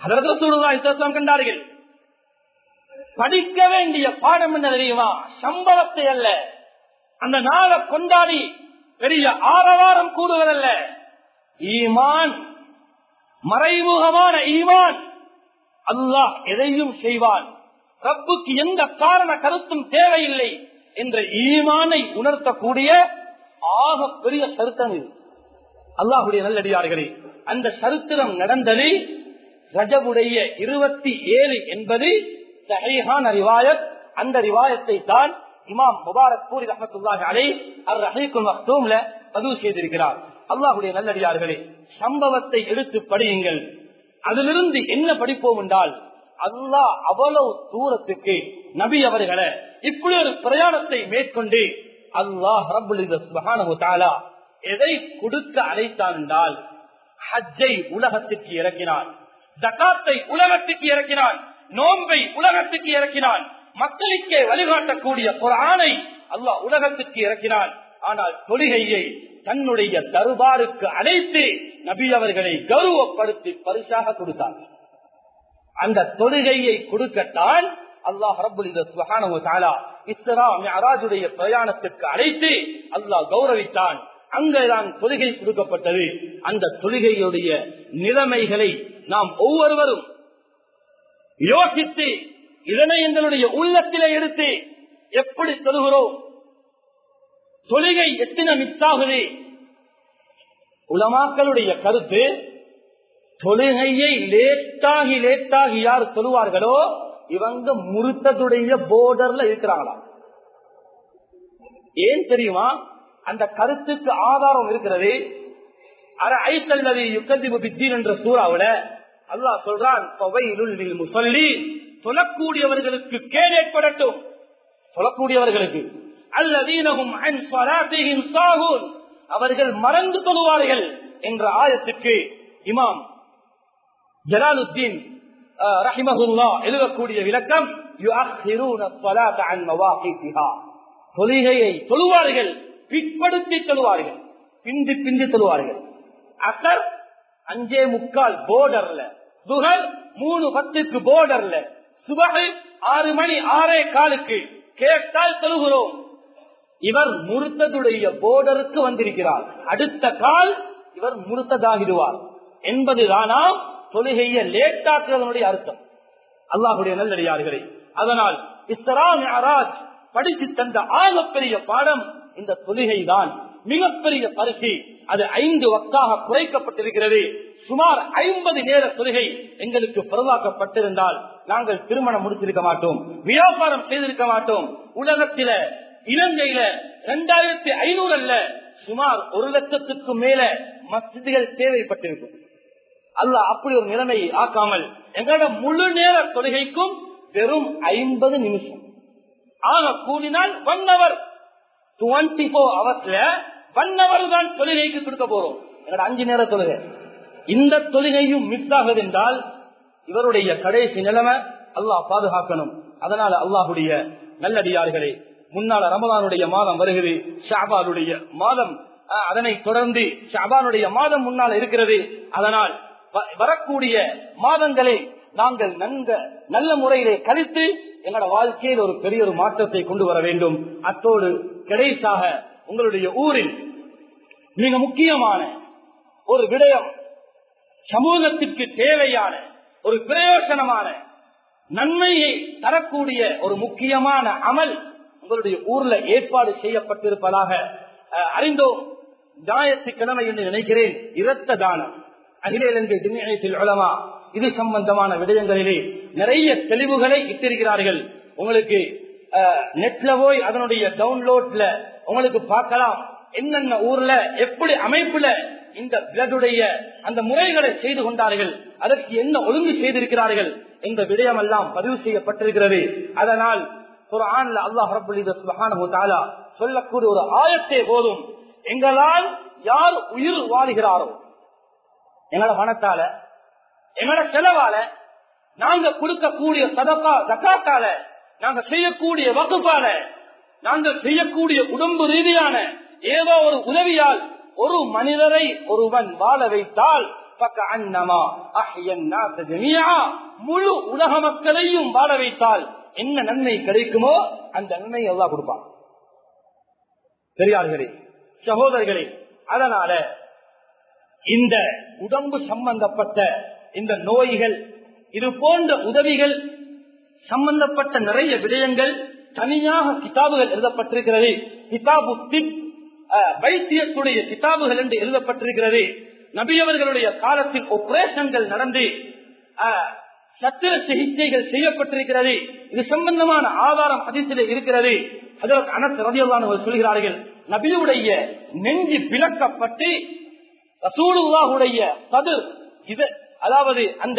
அதற்கு சூழ்நிலை கண்டார்கள் படிக்க வேண்டிய பாடம் என்ன தெரியுமா சம்பளத்தை அல்ல அந்த நாளை கொண்டாடி பெரிய ஆரவாரம் கூடுவதல்ல ஈமான் மறைமுகமான ஈமான் அல்லாஹ் எதையும் செய்வான் ரப்புக்கு எந்த காரண கருத்தும் தேவையில்லை என்ற ஈமானை உணர்த்தக்கூடிய ஆக பெரிய சருத்தம் இது அல்லாஹுடைய நல்லடியார்களே அந்த சரித்திரம் நடந்தது ரஜபுடைய இருபத்தி ஏழு என்பது சஹீஹான ரிவாயத் அந்த ரிவாயத்தை தான் இமாம் முபாரக் பூரி ரஹமத்துல்லாஹி அலை அர் ரஹீக்குல் மக்தூம்ல பதிவு செய்திருக்கிறார் அல்லாஹுடைய நல்லடியார்களே சம்பவத்தை எடுத்து படியுங்கள் அதிலிருந்து என்ன படிப்போம் என்றால் அல்லாஹ் அவ்வளவு தூரத்துக்கு நபி அவர்களை இப்படி ஒரு பிரயாணத்தை மேற்கொண்டு அல்லாஹ் ரபுல் தாலா எதை கொடுக்க அழைத்தான் என்றால் ஹஜ்ஜை உலகத்துக்கு இறக்கினான் ஜகாத்தை உலகத்துக்கு இறக்கினான் நோன்பை உலகத்துக்கு இறக்கினான் மக்களுக்கே வழிகாட்டக்கூடிய குரானை அல்லாஹ் உலகத்துக்கு இறக்கினான் ஆனால் தொழுகையை தன்னுடைய தருபாருக்கு அழைத்து நபி அவர்களை கௌரவப்படுத்தி பரிசாக கொடுத்தார் அந்த தொழுகையை கொடுக்கத்தான் அல்லாஹ் ரபுல் இஸ்ரா மியராஜுடைய பிரயாணத்திற்கு அழைத்து அல்லாஹ் கௌரவித்தான் அங்கேதான் தொழுகை கொடுக்கப்பட்டது அந்த தொழுகையுடைய நிலைமைகளை நாம் ஒவ்வொருவரும் யோசித்து இதனை எங்களுடைய உள்ளத்திலே எடுத்து எப்படி தொழுகிறோம் தொழுகை எத்தனை மிஸ் ஆகுது உலமாக்களுடைய கருத்து தொழுகையை லேட்டாகி லேட்டாகி யார் சொல்லுவார்களோ இவங்க முருத்ததுடைய போர்டர்ல இருக்கிறாங்களா ஏன் தெரியுமா அந்த கருத்துக்கு ஆதாரம் இருக்கிறது அர ஐத்தல்லது யுக்கதிபு பித்தீன் என்ற சூறாவுல அல்லாஹ் சொல்றான் முசல்லி சொல்லக்கூடியவர்களுக்கு கேடு ஏற்படட்டும் சொல்லக்கூடியவர்களுக்கு அல்லதீனகும் அவர்கள் மறந்து தொழுவார்கள் என்ற ஆயத்துக்கு இமாம் ஜலாலுத்தீன் ரஹிமகுல்லா எழுதக்கூடிய விளக்கம் தொழுகையை தொழுவார்கள் பிற்படுத்தி தொழுவார்கள் பிந்தி பிந்தி தொழுவார்கள் அசர் அஞ்சே முக்கால் போர்டர்ல துகர் மூணு பத்துக்கு போர்டர்ல சுபகை ஆறு மணி ஆறே காலுக்கு கேட்டால் தொழுகிறோம் இவர் முருத்ததுடைய போர்டருக்கு வந்திருக்கிறார் அடுத்த கால் இவர் முருத்ததாகிடுவார் என்பதுதானா தொழுகைய லேட்டாக்குவதனுடைய அர்த்தம் அல்லாஹுடைய நல்லடியார்களே அதனால் இஸ்லாம் அராஜ் படித்து தந்த ஆகப்பெரிய பாடம் இந்த தொழுகை தான் மிகப்பெரிய பரிசு அது ஐந்து வக்காக குறைக்கப்பட்டிருக்கிறது சுமார் ஐம்பது நேர தொழுகை எங்களுக்கு பரவாக்கப்பட்டிருந்தால் நாங்கள் திருமணம் முடித்திருக்க மாட்டோம் வியாபாரம் செய்திருக்க மாட்டோம் உலகத்தில இலங்கையில இரண்டாயிரத்தி ஐநூறு அல்ல சுமார் ஒரு லட்சத்துக்கு மேல மசிதிகள் தேவைப்பட்டிருக்கும் அல்ல அப்படி ஒரு நிலைமையை ஆக்காமல் எங்களோட முழு நேர தொழுகைக்கும் வெறும் ஐம்பது நிமிஷம் ஆக கூடினால் ஒன் அவர் டுவெண்டி போர் ஹவர்ஸ்ல ஒன் அவர் தான் தொழுகைக்கு கொடுக்க போறோம் எங்களோட அஞ்சு நேர தொழுகை இந்த தொழுகையும் மிஸ் ஆகுது என்றால் இவருடைய கடைசி நிலைமை அல்லாஹ் பாதுகாக்கணும் அதனால அல்லாஹுடைய நல்லடியார்களே முன்னால ரமதானுடைய மாதம் வருகிறது ஷாபானுடைய மாதம் அதனை தொடர்ந்து ஷாபானுடைய மாதம் முன்னால் இருக்கிறது அதனால் வரக்கூடிய மாதங்களை நாங்கள் நன்க நல்ல முறையிலே கழித்து எங்களோட வாழ்க்கையில் ஒரு பெரிய ஒரு மாற்றத்தை கொண்டு வர வேண்டும் அத்தோடு கடைசாக உங்களுடைய ஊரில் மிக முக்கியமான ஒரு விடயம் சமூகத்திற்கு தேவையான ஒரு பிரயோசனமான நன்மையை தரக்கூடிய ஒரு முக்கியமான அமல் உங்களுடைய ஊர்ல ஏற்பாடு செய்யப்பட்டிருப்பதாக அறிந்தோம் ஞாயிற்றுக்கிழமை என்று நினைக்கிறேன் இரத்த தானம் அகிலேந்தில் உலமா இது சம்பந்தமான விடயங்களிலே நிறைய தெளிவுகளை இட்டிருக்கிறார்கள் உங்களுக்கு நெட்ல போய் அதனுடைய டவுன்லோட்ல உங்களுக்கு பார்க்கலாம் என்னென்ன ஊர்ல எப்படி அமைப்புல இந்த பிளடுடைய அந்த முறைகளை செய்து கொண்டார்கள் அதற்கு என்ன ஒழுங்கு செய்திருக்கிறார்கள் இந்த விடயம் எல்லாம் பதிவு செய்யப்பட்டிருக்கிறது அதனால் ஒரு ஆண்ல அல்லாஹ் ரபுல்லா சொல்லக்கூடிய ஒரு ஆயத்தே போதும் எங்களால் யார் உயிர் வாழுகிறாரோ எங்களோட பணத்தால எங்களோட செலவால நாங்க கொடுக்கக்கூடிய சதக்கா தக்காத்தால நாங்க செய்யக்கூடிய வகுப்பால நாங்கள் செய்யக்கூடிய உடம்பு ரீதியான ஏதோ ஒரு உதவியால் ஒரு மனிதரை ஒருவன் வாழ வைத்தால் فكأنما أحيا الناس جميعا முழு உலக மக்களையும் வாழ வைத்தால் என்ன நன்மை கிடைக்குமோ அந்த நன்மையை அல்லாஹ் கொடுப்பான் பெரியார்களே சகோதரர்களே அதனால இந்த உடம்பு சம்பந்தப்பட்ட இந்த நோய்கள் இது போன்ற உதவிகள் சம்பந்தப்பட்ட நிறைய விடயங்கள் தனியாக கிதாபுகள் எழுதப்பட்டிருக்கிறது கிதாபு திப் அஹ், வைத்தியத்துடைய கிதாபுகள் என்று எழுதப்பட்டிருக்கிறது நபியவர்களுடைய காலத்தில் ஆபரேஷன்கள் நடந்து அஹ், சத்திர சிகிச்சைகள் செய்யப்பட்டிருக்கிறது இது சம்பந்தமான ஆதாரம் அதிசயில இருக்கிறது அதற்கு அனைத்து ரதியல்லானவர் சொல்கிறார்கள் நபியுடைய நெஞ்சு பிளக்கப்பட்டு ரசூலுல்லாஹுடைய கது இது அதாவது அந்த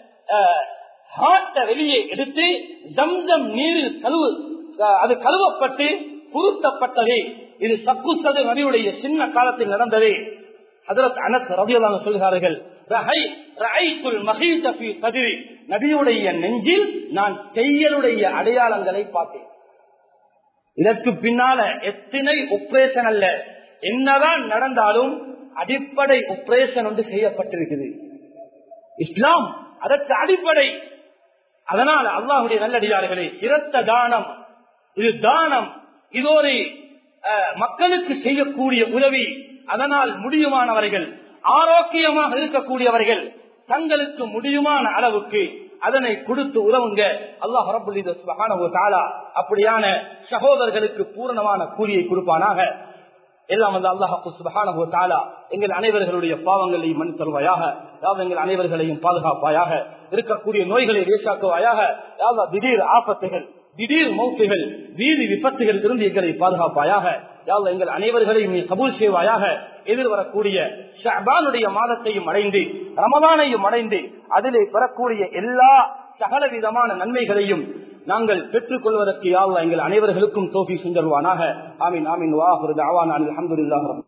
ஹார்ட்டை வெளியே எடுத்து ஜம்ஜம் நீரில் கழுவு அஹ், அது கழுவப்பட்டு குருத்தப்பட்டது இது சக்கு சது நபியுடைய சின்ன காலத்தில் நடந்தது அதற்கு அனத் ரவியலான சொல்கிறார்கள் ரஹை- ரஐத்துல் மஹீத ஃபீ சதுரி. நபியுடைய நெஞ்சில் நான் செய்யலுடைய அடையாளங்களை பார்த்தேன் இதற்கு பின்னால எத்தனை ஆபரேஷன் அல்ல என்னதான் நடந்தாலும் அடிப்படை ஆபரேஷன் ஒன்று செய்யப்பட்டிருக்குது இஸ்லாம் அதற்கு அடிப்படை அதனால் அல்லாஹுடைய நல்லடியார்களே இரத்த தானம் இது தானம் இது ஒரு அஹ், மக்களுக்கு செய்யக்கூடிய உதவி அதனால் முடியுமானவர்கள் ஆரோக்கியமாக இருக்கக்கூடியவர்கள் தங்களுக்கு முடியுமான அளவுக்கு அதனை கொடுத்து உதவுங்க அல்லாஹ் ரபுல் சுபஹானஹு வ தஆலா அப்படியான சகோதரர்களுக்கு பூரணமான கூலியை கொடுப்பானாக எல்லாம் வந்து அல்லாஹு சுபஹானஹு வ தஆலா எங்கள் அனைவர்களுடைய பாவங்களையும் மன் தருவாயாக யாவது எங்கள் அனைவர்களையும் பாதுகாப்பாயாக இருக்கக்கூடிய நோய்களை லேசாக்குவாயாக யாவது திடீர் ஆபத்துகள் திடீர் மௌத்துகள் வீதி விபத்துகள் இருந்து எங்களை பாதுகாப்பாயாக யாவது எங்கள் அனைவர்களையும் நீ கபூல் செய்வாயாக எதிர்வரக்கூடிய ஷஅபானுடைய மாதத்தையும் அடைந்து ரமதானையும் அடைந்து அதிலே பெறக்கூடிய எல்லா சகல விதமான நன்மைகளையும் நாங்கள் பெற்றுக் கொள்வதற்கு யாழ்லா எங்கள் அனைவர்களுக்கும் தோஃபி செஞ்சல்வானாக ஆமீன் ஆமீன் வாஹுரு தாவான் அல்ஹம்துலில்லாஹ்